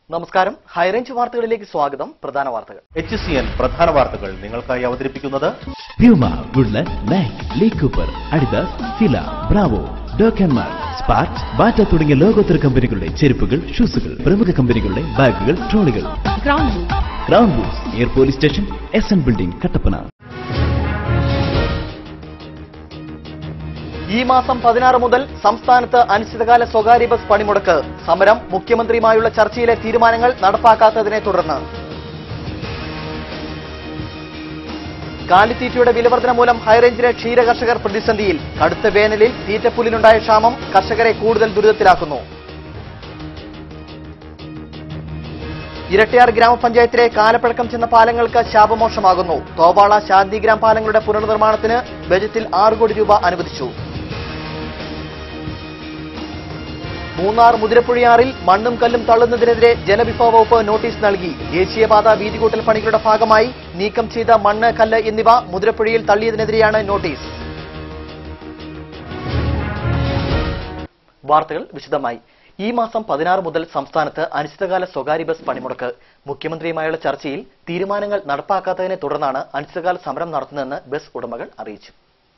നമസ്കാരം ഹൈറേഞ്ച് വാർത്തകളിലേക്ക് സ്വാഗതം പ്രധാന വാർത്തകൾ എച്ച് സി എൻ പ്രധാന വാർത്തകൾ നിങ്ങൾക്കായി അവതരിപ്പിക്കുന്നത് പ്യൂമ ഗുഡ്ലറ്റ് Nike Lee Cooper Adidas Fila Bravo ഡോക്കന്മാർ സ്പാർക്ക് ബാറ്റ തുടങ്ങിയ ലോകോത്തര കമ്പനികളുടെ ചെരുപ്പുകൾ ഷൂസുകൾ പ്രമുഖ കമ്പനികളുടെ ബാഗുകൾ ട്രോളികൾ Ground Loop. ക്രൗൺ ബൂസ് എയർ police station S N building Kattappana ഈ മാസം പതിനാറ് മുതൽ സംസ്ഥാനത്ത് അനിശ്ചിതകാല സ്വകാര്യ ബസ് പണിമുടക്ക് സമരം മുഖ്യമന്ത്രിയുമായുള്ള ചർച്ചയിലെ തീരുമാനങ്ങൾ നടപ്പാക്കാത്തതിനെ തുടർന്ന് കാലിത്തീറ്റയുടെ വിലവർധന മൂലം ഹൈറേഞ്ചിലെ ക്ഷീര കർഷകർ പ്രതിസന്ധിയിൽ കടുത്ത വേനലിൽ തീറ്റപ്പുല്ലിനുണ്ടായ ക്ഷാമം കർഷകരെ കൂടുതൽ ദുരിതത്തിലാക്കുന്നു ഇരട്ടിയാർ ഗ്രാമപഞ്ചായത്തിലെ കാലപ്പഴക്കം ചെന്ന പാലങ്ങൾക്ക് ശാപമോക്ഷമാകുന്നു തോവാള ശാന്തിഗ്രാം പാലങ്ങളുടെ പുനർനിർമ്മാണത്തിന് ബജറ്റിൽ ആറ് കോടി രൂപ അനുവദിച്ചു മൂന്നാർ മുതിരപ്പുഴയാറിൽ മണ്ണും കല്ലും തള്ളുന്നതിനെതിരെ ജലവിഭവ വകുപ്പ് നോട്ടീസ് നൽകി ദേശീയപാത വീതികൂട്ടൽ പണികളുടെ ഭാഗമായി നീക്കം ചെയ്ത മണ്ണ് കല്ല് എന്നിവ മുതിരപ്പുഴയിൽ തള്ളിയതിനെതിരെയാണ് നോട്ടീസ് വാർത്തകൾ വിശദമായി ഈ മാസം പതിനാറ് മുതൽ സംസ്ഥാനത്ത് അനിശ്ചിതകാല സ്വകാര്യ ബസ് പണിമുടക്ക് മുഖ്യമന്ത്രിയുമായുള്ള ചർച്ചയിൽ തീരുമാനങ്ങൾ നടപ്പാക്കാത്തതിനെ തുടർന്നാണ് അനിശ്ചിതകാല സമരം നടത്തുന്നതെന്ന് ബസ് ഉടമകൾ അറിയിച്ചു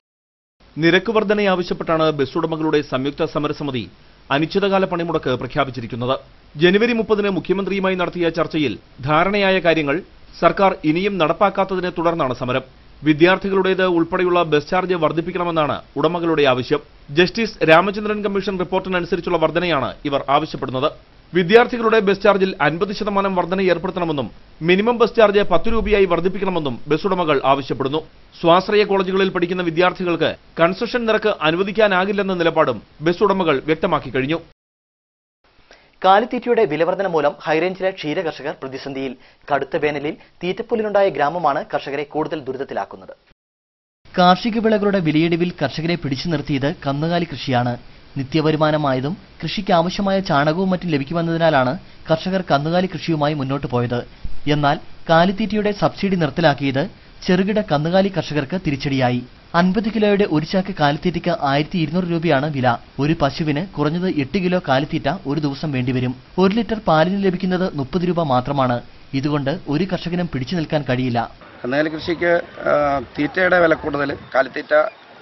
നിരക്ക് വർധന ആവശ്യപ്പെട്ടാണ് ബസ് ഉടമകളുടെ സംയുക്ത സമരസമിതി അനിശ്ചിതകാല പണിമുടക്ക് പ്രഖ്യാപിച്ചിരിക്കുന്നത് ജനുവരി മുപ്പതിന് മുഖ്യമന്ത്രിയുമായി നടത്തിയ ചർച്ചയിൽ ധാരണയായ കാര്യങ്ങൾ സർക്കാർ ഇനിയും നടപ്പാക്കാത്തതിനെ തുടർന്നാണ് സമരം വിദ്യാർത്ഥികളുടേത് ഉൾപ്പെടെയുള്ള ബസ് ചാർജ് വർദ്ധിപ്പിക്കണമെന്നാണ് ഉടമകളുടെ ആവശ്യം ജസ്റ്റിസ് രാമചന്ദ്രൻ കമ്മീഷൻ റിപ്പോർട്ടിനനുസരിച്ചുള്ള വർധനയാണ് ഇവർ ആവശ്യപ്പെടുന്നത് വിദ്യാർത്ഥികളുടെ ബസ് ചാർജിൽ അൻപത് ശതമാനം വർധന ഏർപ്പെടുത്തണമെന്നും മിനിമം ബസ് ചാർജ് പത്ത് രൂപയായി വർദ്ധിപ്പിക്കണമെന്നും ബസ് ഉടമകൾ ആവശ്യപ്പെടുന്നു സ്വാശ്രയ കോളേജുകളിൽ പഠിക്കുന്ന വിദ്യാർത്ഥികൾക്ക് കൺസെഷൻ നിരക്ക് അനുവദിക്കാനാകില്ലെന്ന നിലപാടും ബസ് ഉടമകൾ വ്യക്തമാക്കി കഴിഞ്ഞു കാലിത്തീറ്റയുടെ വിലവർധന മൂലം ഹൈറേഞ്ചിലെ ക്ഷീര കർഷകർ പ്രതിസന്ധിയിൽ കടുത്ത വേനലിൽ തീറ്റപ്പുല്ലിനുണ്ടായ ഗ്രാമമാണ് കർഷകരെ കൂടുതൽ ദുരിതത്തിലാക്കുന്നത് കാർഷിക വിളകളുടെ വിലയിടിവിൽ കർഷകരെ പിടിച്ചു നിർത്തിയത് കന്നുകാലി കൃഷിയാണ് നിത്യവരുമാനമായതും കൃഷിക്ക് ആവശ്യമായ ചാണകവും മറ്റും ലഭിക്കുമെന്നതിനാലാണ് കർഷകർ കന്നുകാലി കൃഷിയുമായി മുന്നോട്ട് പോയത് എന്നാൽ കാലിത്തീറ്റയുടെ സബ്സിഡി നിർത്തലാക്കിയത് ചെറുകിട കന്നുകാലി കർഷകർക്ക് തിരിച്ചടിയായി അൻപത് കിലോയുടെ ഒരു ചാക്ക് കാലിത്തീറ്റയ്ക്ക് ആയിരത്തി ഇരുന്നൂറ് രൂപയാണ് വില ഒരു പശുവിന് കുറഞ്ഞത് എട്ട് കിലോ കാലിത്തീറ്റ ഒരു ദിവസം വേണ്ടിവരും ഒരു ലിറ്റർ പാലിന് ലഭിക്കുന്നത് മുപ്പത് രൂപ മാത്രമാണ് ഇതുകൊണ്ട് ഒരു കർഷകനും പിടിച്ചു നിൽക്കാൻ കഴിയില്ല കന്നുകാലി കൃഷിക്ക് ആ, തീറ്റയുടെ വില കൂടുതൽ കാലിത്തീറ്റ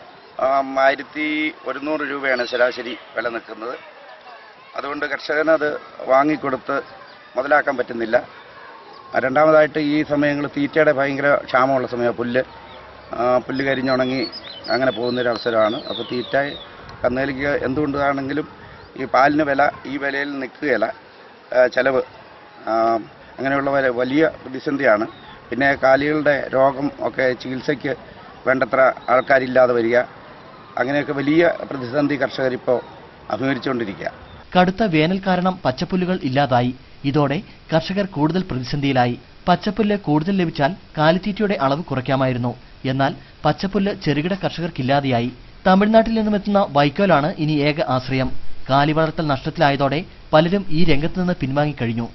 ആയിരത്തി ഒരുന്നൂറ് രൂപയാണ് ശരാശരി വില നിൽക്കുന്നത് അതുകൊണ്ട് കർഷകനത് വാങ്ങിക്കൊടുത്ത് മുതലാക്കാൻ പറ്റുന്നില്ല ആ, രണ്ടാമതായിട്ട് ഈ സമയങ്ങളിൽ തീറ്റയുടെ ഭയങ്കര ക്ഷാമമുള്ള സമയം പുല്ല് ആ, പുല്ല് കരിഞ്ഞുണങ്ങി അങ്ങനെ പോകുന്നൊരു അവസരമാണ് അപ്പോൾ തീറ്റ കന്നുകാലിക്ക് എന്തുകൊണ്ടാണെങ്കിലും ഈ പാലിന് വില ഈ വിലയിൽ നിൽക്കുകയില്ല ആ, ചെലവ് ആ, അങ്ങനെയുള്ള വല- വലിയ പ്രതിസന്ധിയാണ് പിന്നെ കാലികളുടെ രോഗം ഒക്കെ ചികിത്സയ്ക്ക് വേണ്ടത്ര ആൾക്കാരില്ലാതെ വരിക അങ്ങനെയൊക്കെ വലിയ പ്രതിസന്ധി കർഷകരിപ്പോൾ അഭിമുഖീകരിച്ചുകൊണ്ടിരിക്കുക കടുത്ത വേനൽ കാരണം പച്ചപ്പുല്ലുകൾ ഇല്ലാതായി ഇതോടെ കർഷകർ കൂടുതൽ പ്രതിസന്ധിയിലായി പച്ചപ്പുല്ല് കൂടുതൽ ലഭിച്ചാൽ കാലിത്തീറ്റയുടെ അളവ് കുറയ്ക്കാമായിരുന്നു എന്നാൽ പച്ചപ്പുല്ല് ചെറുകിട കർഷകർക്കില്ലാതെയായി തമിഴ്നാട്ടിൽ നിന്നുമെത്തുന്ന വൈക്കോലാണ് ഇനി ഏക ആശ്രയം കാലി വളർത്തൽ നഷ്ടത്തിലായതോടെ പലരും ഈ രംഗത്ത് നിന്ന് പിൻവാങ്ങിക്കഴിഞ്ഞു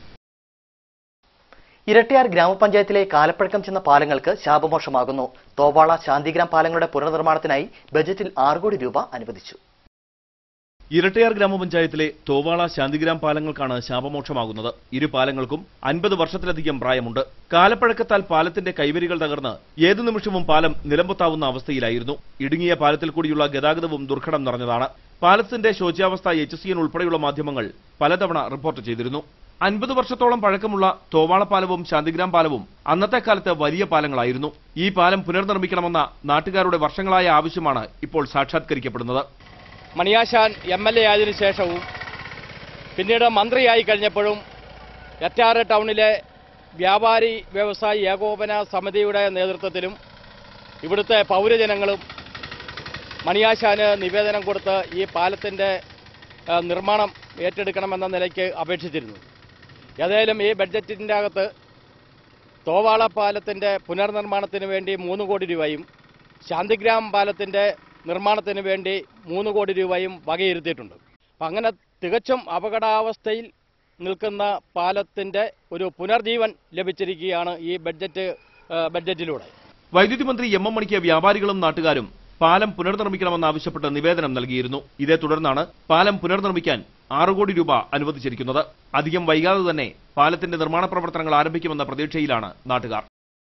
ഇരട്ടിയാർ ഗ്രാമപഞ്ചായത്തിലെ കാലപ്പഴക്കം ചെന്ന പാലങ്ങൾക്ക് ശാപമോക്ഷമാകുന്നു തോവാള ശാന്തിഗ്രാം പാലങ്ങളുടെ പുനർനിർമ്മാണത്തിനായി ബജറ്റിൽ ആറ് കോടി രൂപ അനുവദിച്ചു ഇരട്ടയാർ ഗ്രാമപഞ്ചായത്തിലെ തോവാള ശാന്തിഗ്രാം പാലങ്ങൾക്കാണ് ശാപമോക്ഷമാകുന്നത് ഇരു പാലങ്ങൾക്കും അൻപത് വർഷത്തിലധികം പ്രായമുണ്ട് കാലപ്പഴക്കത്താൽ പാലത്തിന്റെ കൈവരികൾ തകർന്ന് ഏതു നിമിഷവും പാലം നിലംപൊത്താവുന്ന അവസ്ഥയിലായിരുന്നു ഇടുങ്ങിയ പാലത്തിൽ കൂടിയുള്ള ഗതാഗതവും ദുർഘടം നിറഞ്ഞതാണ് പാലത്തിന്റെ ശോച്യാവസ്ഥ എച്ച് സി എൻ ഉൾപ്പെടെയുള്ള മാധ്യമങ്ങൾ പലതവണ റിപ്പോർട്ട് ചെയ്തിരുന്നു അൻപത് വർഷത്തോളം പഴക്കമുള്ള തോവാള പാലവും ശാന്തിഗ്രാം പാലവും അന്നത്തെ കാലത്ത് വലിയ പാലങ്ങളായിരുന്നു ഈ പാലം പുനർനിർമ്മിക്കണമെന്ന നാട്ടുകാരുടെ വർഷങ്ങളായ ആവശ്യമാണ് ഇപ്പോൾ സാക്ഷാത്കരിക്കപ്പെടുന്നത് മണിയാശാൻ എം എൽ എ ആയതിനു ശേഷവും പിന്നീട് മന്ത്രിയായി കഴിഞ്ഞപ്പോഴും എറ്റാറ് ടൗണിലെ വ്യാപാരി വ്യവസായി ഏകോപന സമിതിയുടെ നേതൃത്വത്തിലും ഇവിടുത്തെ പൗരജനങ്ങളും മണിയാശാന് നിവേദനം കൊടുത്ത് ഈ പാലത്തിൻ്റെ ആ, നിർമ്മാണം ഏറ്റെടുക്കണമെന്ന നിലയ്ക്ക് അപേക്ഷിച്ചിരുന്നു ഏതായാലും ഈ ബഡ്ജറ്റിൻ്റെ അകത്ത് തോവാള പാലത്തിൻ്റെ പുനർനിർമ്മാണത്തിന് വേണ്ടി മൂന്ന് കോടി രൂപയും ശാന്തിഗ്രാം പാലത്തിൻ്റെ നിർമ്മാണത്തിന് വേണ്ടി മൂന്ന് കോടി രൂപയും വകയിരുത്തിയിട്ടുണ്ട് അപ്പം അങ്ങനെ തികച്ചും അപകടാവസ്ഥയിൽ നിൽക്കുന്ന പാലത്തിൻ്റെ ഒരു പുനർജീവൻ ലഭിച്ചിരിക്കുകയാണ് ഈ ബഡ്ജറ്റ് ആ, ബഡ്ജറ്റിലൂടെ വൈദ്യുതി മന്ത്രി എം എം മണിക്ക് വ്യാപാരികളും നാട്ടുകാരും പാലം പുനർനിർമ്മിക്കണമെന്നാവശ്യപ്പെട്ട് നിവേദനം നൽകിയിരുന്നു ഇതേ തുടർന്നാണ് പാലം പുനർനിർമ്മിക്കാൻ ആറ് കോടി രൂപ അനുവദിച്ചിരിക്കുന്നത് അധികം വൈകാതെ തന്നെ പാലത്തിന്റെ നിർമ്മാണ പ്രവർത്തനങ്ങൾ ആരംഭിക്കുമെന്ന പ്രതീക്ഷയിലാണ് നാട്ടുകാർ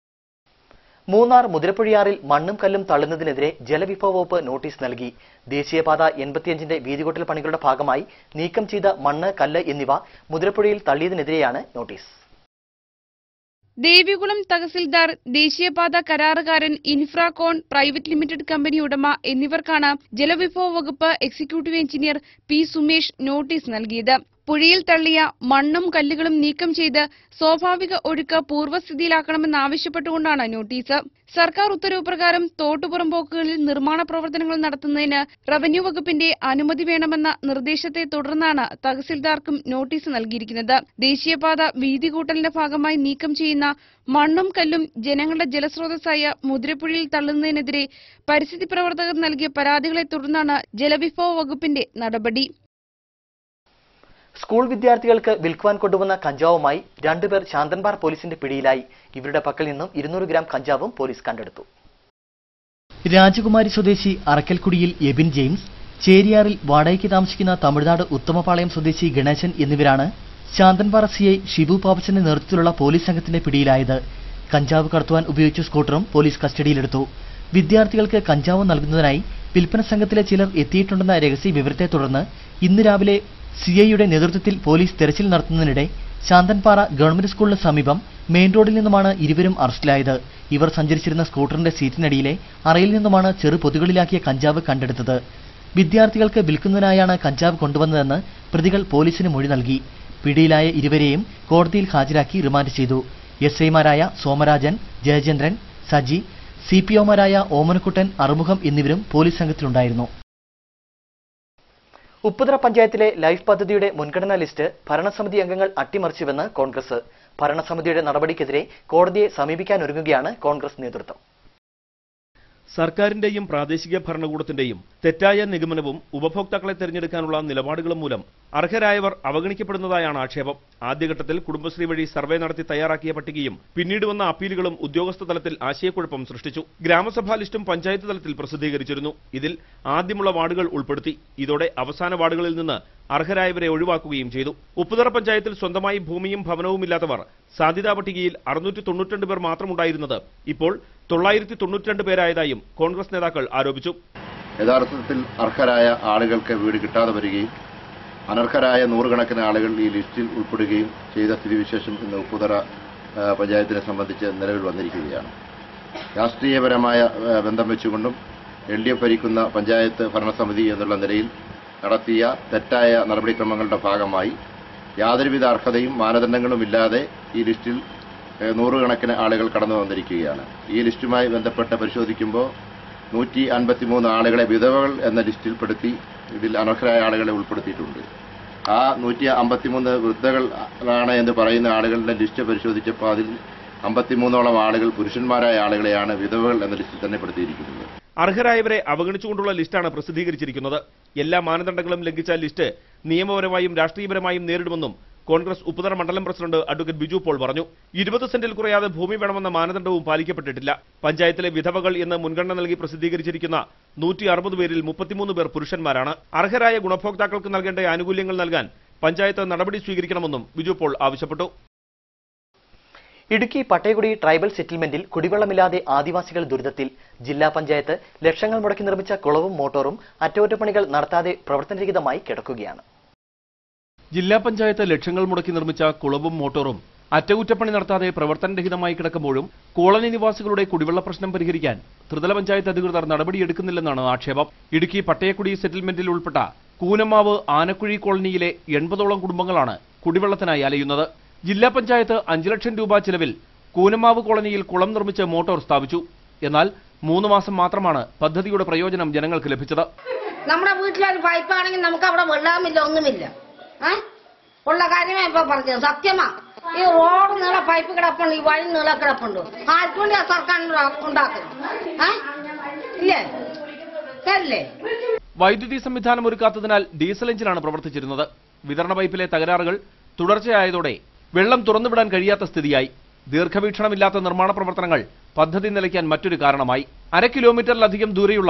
മൂന്നാർ മുതിരപ്പുഴയാറിൽ മണ്ണും കല്ലും തള്ളുന്നതിനെതിരെ ജലവിഭവ വകുപ്പ് നോട്ടീസ് നൽകി ദേശീയപാത എൺപത്തിയഞ്ചിന്റെ വീതികൊട്ടൽ പണികളുടെ ഭാഗമായി നീക്കം ചെയ്ത മണ്ണ് കല്ല് എന്നിവ മുതിരപ്പുഴയിൽ തള്ളിയതിനെതിരെയാണ് നോട്ടീസ് ദേവികുളം തഹസിൽദാർ ദേശീയപാത കരാറുകാരൻ ഇൻഫ്രാകോൺ പ്രൈവറ്റ് ലിമിറ്റഡ് കമ്പനി ഉടമ എന്നിവർക്കാണ് ജലവിഭവ വകുപ്പ് executive engineer P Sumesh notice നൽകിയത് പുഴയിൽ തള്ളിയ മണ്ണും കല്ലുകളും നീക്കം ചെയ്ത് സ്വാഭാവിക ഒഴുക്ക് പൂർവ്വസ്ഥിതിയിലാക്കണമെന്നാവശ്യപ്പെട്ടുകൊണ്ടാണ് നോട്ടീസ് സർക്കാർ ഉത്തരവ് പ്രകാരം തോട്ടുപുറമ്പോക്കുകളിൽ നിർമ്മാണ പ്രവർത്തനങ്ങൾ നടത്തുന്നതിന് റവന്യൂ വകുപ്പിന്റെ അനുമതി വേണമെന്ന നിർദ്ദേശത്തെ തുടർന്നാണ് തഹസിൽദാർക്കും നോട്ടീസ് നൽകിയിരിക്കുന്നത് ദേശീയപാത വീതി കൂട്ടലിന്റെ ഭാഗമായി നീക്കം ചെയ്യുന്ന മണ്ണും കല്ലും ജനങ്ങളുടെ ജലസ്രോതസ്സായ മുതിരപ്പുഴയിൽ തള്ളുന്നതിനെതിരെ പരിസ്ഥിതി പ്രവർത്തകർ നൽകിയ പരാതികളെ തുടർന്നാണ് ജലവിഭവ വകുപ്പിന്റെ നടപടി സ്കൂൾ വിദ്യാർത്ഥികൾക്ക് വിൽക്കുവാൻ കൊണ്ടുവന്ന കഞ്ചാവുമായി രണ്ടുപേർ ശാന്തൻപാറ പോലീസിന്റെ പിടിയിലായി ഇവരുടെ പക്കൽ നിന്നും ഇരുന്നൂറ് ഗ്രാം കഞ്ചാവും പോലീസ് കണ്ടെടുത്തു രാജകുമാരി സ്വദേശി അറക്കൽക്കുടിയിൽ എബിൻ ജെയിംസ് ചേരിയാറിൽ വാടകയ്ക്ക് താമസിക്കുന്ന തമിഴ്നാട് ഉത്തമപാളയം സ്വദേശി ഗണേശൻ എന്നിവരാണ് ശാന്തൻപാറ സിഐ ഷിബു പാപ്പച്ചന്റെ നേതൃത്വത്തിലുള്ള പോലീസ് സംഘത്തിന്റെ പിടിയിലായത് കഞ്ചാവ് കടത്തുവാൻ ഉപയോഗിച്ച സ്കൂട്ടറും പോലീസ് കസ്റ്റഡിയിലെടുത്തു വിദ്യാർത്ഥികൾക്ക് കഞ്ചാവ് നൽകുന്നതിനായി വിൽപ്പന സംഘത്തിലെ ചിലർ എത്തിയിട്ടുണ്ടെന്ന രഹസ്യ വിവരത്തെ തുടർന്ന് ഇന്ന് രാവിലെ സിഐയുടെ നേതൃത്വത്തിൽ പോലീസ് തെരച്ചിൽ നടത്തുന്നതിനിടെ ശാന്തൻപാറ ഗവൺമെന്റ് സ്കൂളിന് സമീപം മെയിൻ റോഡിൽ നിന്നുമാണ് ഇരുവരും അറസ്റ്റിലായത് ഇവർ സഞ്ചരിച്ചിരുന്ന സ്കൂട്ടറിന്റെ സീറ്റിനടിയിലെ അറയിൽ നിന്നുമാണ് ചെറു പൊതുകളിലാക്കിയ കഞ്ചാവ് കണ്ടെടുത്തത് വിദ്യാർത്ഥികൾക്ക് വിൽക്കുന്നതിനായാണ് കഞ്ചാവ് കൊണ്ടുവന്നതെന്ന് പ്രതികൾ പോലീസിന് മൊഴി നൽകി പിടിയിലായ ഇരുവരെയും കോടതിയിൽ ഹാജരാക്കി റിമാൻഡ് ചെയ്തു എസ് ഐമാരായ സോമരാജൻ ജയചന്ദ്രൻ സജി സി പി ഒമാരായ ഓമനക്കുട്ടൻ അറുമുഖം എന്നിവരും പോലീസ് സംഘത്തിലുണ്ടായിരുന്നു ഉപ്പുതറ പഞ്ചായത്തിലെ ലൈഫ് പദ്ധതിയുടെ മുൻഗണനാ ലിസ്റ്റ് ഭരണസമിതി അംഗങ്ങൾ അട്ടിമറിച്ചുവെന്ന് കോൺഗ്രസ് ഭരണസമിതിയുടെ നടപടിക്കെതിരെ കോടതിയെ സമീപിക്കാനൊരുങ്ങുകയാണ് കോൺഗ്രസ് നേതൃത്വം സർക്കാരിന്റെയും പ്രാദേശിക ഭരണകൂടത്തിന്റെയും തെറ്റായ നിഗമനവും ഉപഭോക്താക്കളെ തെരഞ്ഞെടുക്കാനുള്ള നിലപാടുകളും മൂലം അർഹരായവർ അവഗണിക്കപ്പെടുന്നതായാണ് ആക്ഷേപം ആദ്യഘട്ടത്തിൽ കുടുംബശ്രീ വഴി സർവേ നടത്തി തയ്യാറാക്കിയ പട്ടികയും പിന്നീട് വന്ന അപ്പീലുകളും ഉദ്യോഗസ്ഥ തലത്തിൽ ആശയക്കുഴപ്പം സൃഷ്ടിച്ചു ഗ്രാമസഭാ ലിസ്റ്റും പഞ്ചായത്ത് തലത്തിൽ പ്രസിദ്ധീകരിച്ചിരുന്നു ഇതിൽ ആദ്യമുള്ള വാർഡുകൾ ഉൾപ്പെടുത്തി ഇതോടെ അവസാന വാർഡുകളിൽ നിന്ന് അർഹരായവരെ ഒഴിവാക്കുകയും ചെയ്തു ഉപ്പുതറ പഞ്ചായത്തിൽ സ്വന്തമായി ഭൂമിയും ഭവനവുമില്ലാത്തവർ സാധ്യതാ പട്ടികയിൽ അറുന്നൂറ്റി തൊണ്ണൂറ്റിരണ്ട് പേർ മാത്രമുണ്ടായിരുന്നത് ഇപ്പോൾ തൊള്ളായിരത്തി തൊണ്ണൂറ്റിരണ്ട് പേരായതായും കോൺഗ്രസ് നേതാക്കൾ ആരോപിച്ചു യഥാർത്ഥത്തിൽ അർഹരായ ആളുകൾക്ക് വീട് കിട്ടാതെ വരികയും അനർഹരായ നൂറുകണക്കിന് ആളുകൾ ഈ ലിസ്റ്റിൽ ഉൾപ്പെടുകയും ചെയ്ത സ്ഥിതിവിശേഷം ഇന്ന് ഉപ്പുതറ ആ, പഞ്ചായത്തിനെ സംബന്ധിച്ച് നിലവിൽ വന്നിരിക്കുകയാണ് രാഷ്ട്രീയപരമായ ആ, ബന്ധം വെച്ചുകൊണ്ടും എൽ ഡി എഫ് ഭരിക്കുന്ന പഞ്ചായത്ത് ഭരണസമിതി എന്നുള്ള നിലയിൽ നടത്തിയ തെറ്റായ നടപടിക്രമങ്ങളുടെ ഭാഗമായി യാതൊരുവിധ അർഹതയും മാനദണ്ഡങ്ങളും ഇല്ലാതെ ഈ ലിസ്റ്റിൽ ഏ, നൂറുകണക്കിന് ആളുകൾ കടന്നു വന്നിരിക്കുകയാണ് ഈ ലിസ്റ്റുമായി ബന്ധപ്പെട്ട് പരിശോധിക്കുമ്പോൾ നൂറ്റി അൻപത്തിമൂന്ന് ആളുകളെ വിധവകൾ എന്ന ലിസ്റ്റിൽപ്പെടുത്തി ഇതിൽ അനർഹരായ ആളുകളെ ഉൾപ്പെടുത്തിയിട്ടുണ്ട് ആ നൂറ്റി അമ്പത്തിമൂന്ന് വൃദ്ധകളാണ് എന്ന് പറയുന്ന ആളുകളുടെ ലിസ്റ്റ് പരിശോധിച്ചപ്പോൾ അതിൽ അമ്പത്തിമൂന്നോളം ആളുകൾ പുരുഷന്മാരായ ആളുകളെയാണ് വിധവകൾ എന്ന ലിസ്റ്റിൽ തന്നെ പെടുത്തിയിരിക്കുന്നത് അർഹരായവരെ അവഗണിച്ചുകൊണ്ടുള്ള ലിസ്റ്റാണ് പ്രസിദ്ധീകരിച്ചിരിക്കുന്നത് എല്ലാ മാനദണ്ഡങ്ങളും ലംഘിച്ച ലിസ്റ്റ് നിയമപരമായും രാഷ്ട്രീയപരമായും നേരിടുമെന്നും കോൺഗ്രസ് ഉപ്പുതറ മണ്ഡലം പ്രസിഡന്റ് അഡ്വക്കേറ്റ് ബിജു പോൾ പറഞ്ഞു ഇരുപത് സെന്റിൽ കുറയാതെ ഭൂമി വേണമെന്ന മാനദണ്ഡവും പാലിക്കപ്പെട്ടിട്ടില്ല പഞ്ചായത്തിലെ വിധവകൾ എന്ന് മുൻഗണന നൽകി പ്രസിദ്ധീകരിച്ചിരിക്കുന്ന നൂറ്റി അറുപത് പേരിൽ മുപ്പത്തിമൂന്ന് പേർ പുരുഷന്മാരാണ് അർഹരായ ഗുണഭോക്താക്കൾക്ക് നൽകേണ്ട ആനുകൂല്യങ്ങൾ നൽകാൻ പഞ്ചായത്ത് നടപടി സ്വീകരിക്കണമെന്നും ബിജു പോൾ ആവശ്യപ്പെട്ടു ഇടുക്കി പട്ടയകുടി ട്രൈബൽ സെറ്റിൽമെന്റിൽ കുടിവെള്ളമില്ലാതെ ആദിവാസികൾ ദുരിതത്തിൽ ജില്ലാ പഞ്ചായത്ത് ലക്ഷങ്ങൾ മുടക്കി നിർമ്മിച്ച കുളവും മോട്ടോറും അറ്റകുറ്റപ്പണികൾ നടത്താതെ പ്രവർത്തനരഹിതമായി കിടക്കുകയാണ് ജില്ലാ പഞ്ചായത്ത് ലക്ഷങ്ങൾ മുടക്കി നിർമ്മിച്ച കുളവും മോട്ടോറും അറ്റകുറ്റപ്പണി നടത്താതെ പ്രവർത്തനരഹിതമായി കിടക്കുമ്പോഴും കോളനി നിവാസികളുടെ കുടിവെള്ള പ്രശ്നം പരിഹരിക്കാൻ ത്രിതല പഞ്ചായത്ത് അധികൃതർ നടപടിയെടുക്കുന്നില്ലെന്നാണ് ആക്ഷേപം ഇടുക്കി പട്ടയക്കുടി സെറ്റിൽമെന്റിൽ ഉൾപ്പെട്ട കൂനമാവ് ആനക്കുഴി കോളനിയിലെ എൺപതോളം കുടുംബങ്ങളാണ് കുടിവെള്ളത്തിനായി അലയുന്നത് ജില്ലാ പഞ്ചായത്ത് അഞ്ചു ലക്ഷം രൂപ ചെലവിൽ കൂനമാവ് കോളനിയിൽ കുളം നിർമ്മിച്ച് മോട്ടോർ സ്ഥാപിച്ചു എന്നാൽ മൂന്ന് മാസം മാത്രമാണ് പദ്ധതിയുടെ പ്രയോജനം ജനങ്ങൾക്ക് ലഭിച്ചത് നമ്മുടെ വീട്ടിലൊരു പൈപ്പാണെങ്കിൽ നമുക്ക് അവിടെ വെള്ളമില്ല ഒന്നുമില്ല ഏ ഉള്ള കാര്യമേ ഇപ്പൊ പറഞ്ഞത് സത്യമാ ഈ റോഡ് നീള പൈപ്പ് കിടപ്പുണ്ട് ഈ വഴി നീള കിടപ്പുണ്ട് ആർക്കും വേണ്ടി ആ സർക്കാർ ഉണ്ടാക്കുന്നത് ഏ ഇല്ലേ അല്ലേ വൈദ്യുതി സംവിധാനം ഒരുക്കാത്തതിനാൽ ഡീസൽ എഞ്ചിനാണ് പ്രവർത്തിച്ചിരുന്നത് വിതരണ പൈപ്പിലെ തകരാറുകൾ തുടർച്ചയായതോടെ വെള്ളം തുറന്നുവിടാൻ കഴിയാത്ത സ്ഥിതിയായി ദീർഘവീക്ഷണമില്ലാത്ത നിർമ്മാണ പ്രവർത്തനങ്ങൾ പദ്ധതി നിലയ്ക്കാൻ മറ്റൊരു കാരണമായി അര കിലോമീറ്ററിലധികം ദൂരെയുള്ള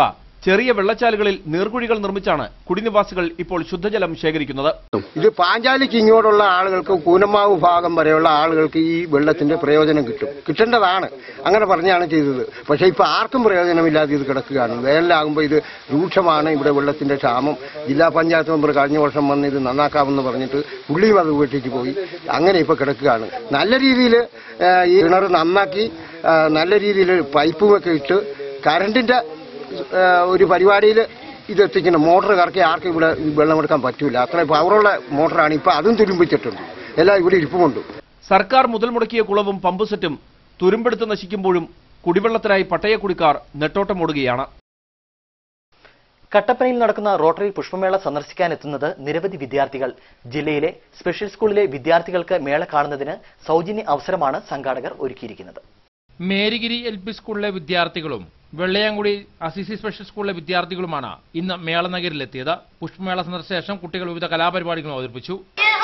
ചെറിയ വെള്ളച്ചാലുകളിൽ നീർക്കുഴികൾ നിർമ്മിച്ചാണ് കുടിനിവാസികൾ ഇപ്പോൾ ശുദ്ധജലം ശേഖരിക്കുന്നത് ഇത് പാഞ്ചാലിക്ക് ഇങ്ങോട്ടുള്ള ആളുകൾക്ക് കൂനമാവ് ഭാഗം വരെയുള്ള ആളുകൾക്ക് ഈ വെള്ളത്തിന്റെ പ്രയോജനം കിട്ടും കിട്ടേണ്ടതാണ് അങ്ങനെ പറഞ്ഞാണ് ചെയ്തത് പക്ഷേ ഇപ്പൊ ആർക്കും പ്രയോജനമില്ലാതെ ഇത് കിടക്കുകയാണ് വേനലാകുമ്പോൾ ഇത് രൂക്ഷമാണ് ഇവിടെ വെള്ളത്തിന്റെ ക്ഷാമം ജില്ലാ പഞ്ചായത്ത് മെമ്പർ കഴിഞ്ഞ വർഷം വന്ന് ഇത് നന്നാക്കാമെന്ന് പറഞ്ഞിട്ട് പുള്ളിയും അത് വീട്ടിലേക്ക് പോയി അങ്ങനെ ഇപ്പൊ കിടക്കുകയാണ് നല്ല രീതിയിൽ ഈ കിണർ നന്നാക്കി ആ, നല്ല രീതിയിൽ പൈപ്പുമൊക്കെ ഇട്ട് കറണ്ടിന്റെ ആ, ഒരു പരിപാടിയിൽ ഇത് എത്തിക്കണം മോട്ടർ കറക്കി ആർക്കും ഇവിടെ ഈ വെള്ളമെടുക്കാൻ പറ്റൂല അത്ര പവറുള്ള മോട്ടറാണ് ഇപ്പൊ അതും തുരുമ്പിച്ചിട്ടുണ്ട് എല്ലാം ഇവിടെ ഇരിപ്പുമുണ്ട് സർക്കാർ മുതൽ മുടക്കിയ കുളവും പമ്പ് സെറ്റും തുരുമ്പെടുത്ത് നശിക്കുമ്പോഴും കുടിവെള്ളത്തിനായി പട്ടയക്കുടിക്കാർ നെട്ടോട്ടമോടുകയാണ് കട്ടപ്പനയിൽ നടക്കുന്ന റോട്ടറി പുഷ്പമേള സന്ദർശിക്കാനെത്തുന്നത് നിരവധി വിദ്യാർത്ഥികൾ ജില്ലയിലെ സ്പെഷ്യൽ സ്കൂളിലെ വിദ്യാർത്ഥികൾക്ക് മേള കാണുന്നതിന് സൗജന്യ അവസരമാണ് സംഘാടകർ ഒരുക്കിയിരിക്കുന്നത് മേരിഗിരി എൽ പി സ്കൂളിലെ വിദ്യാർത്ഥികളും വെള്ളയാങ്കുടി അസിസി സ്പെഷ്യൽ സ്കൂളിലെ വിദ്യാർത്ഥികളുമാണ് ഇന്ന് മേള നഗരിലെത്തിയത് പുഷ്പമേള സന്ദർശന ശേഷം കുട്ടികൾ വിവിധ കലാപരിപാടികൾ അവതരിപ്പിച്ചു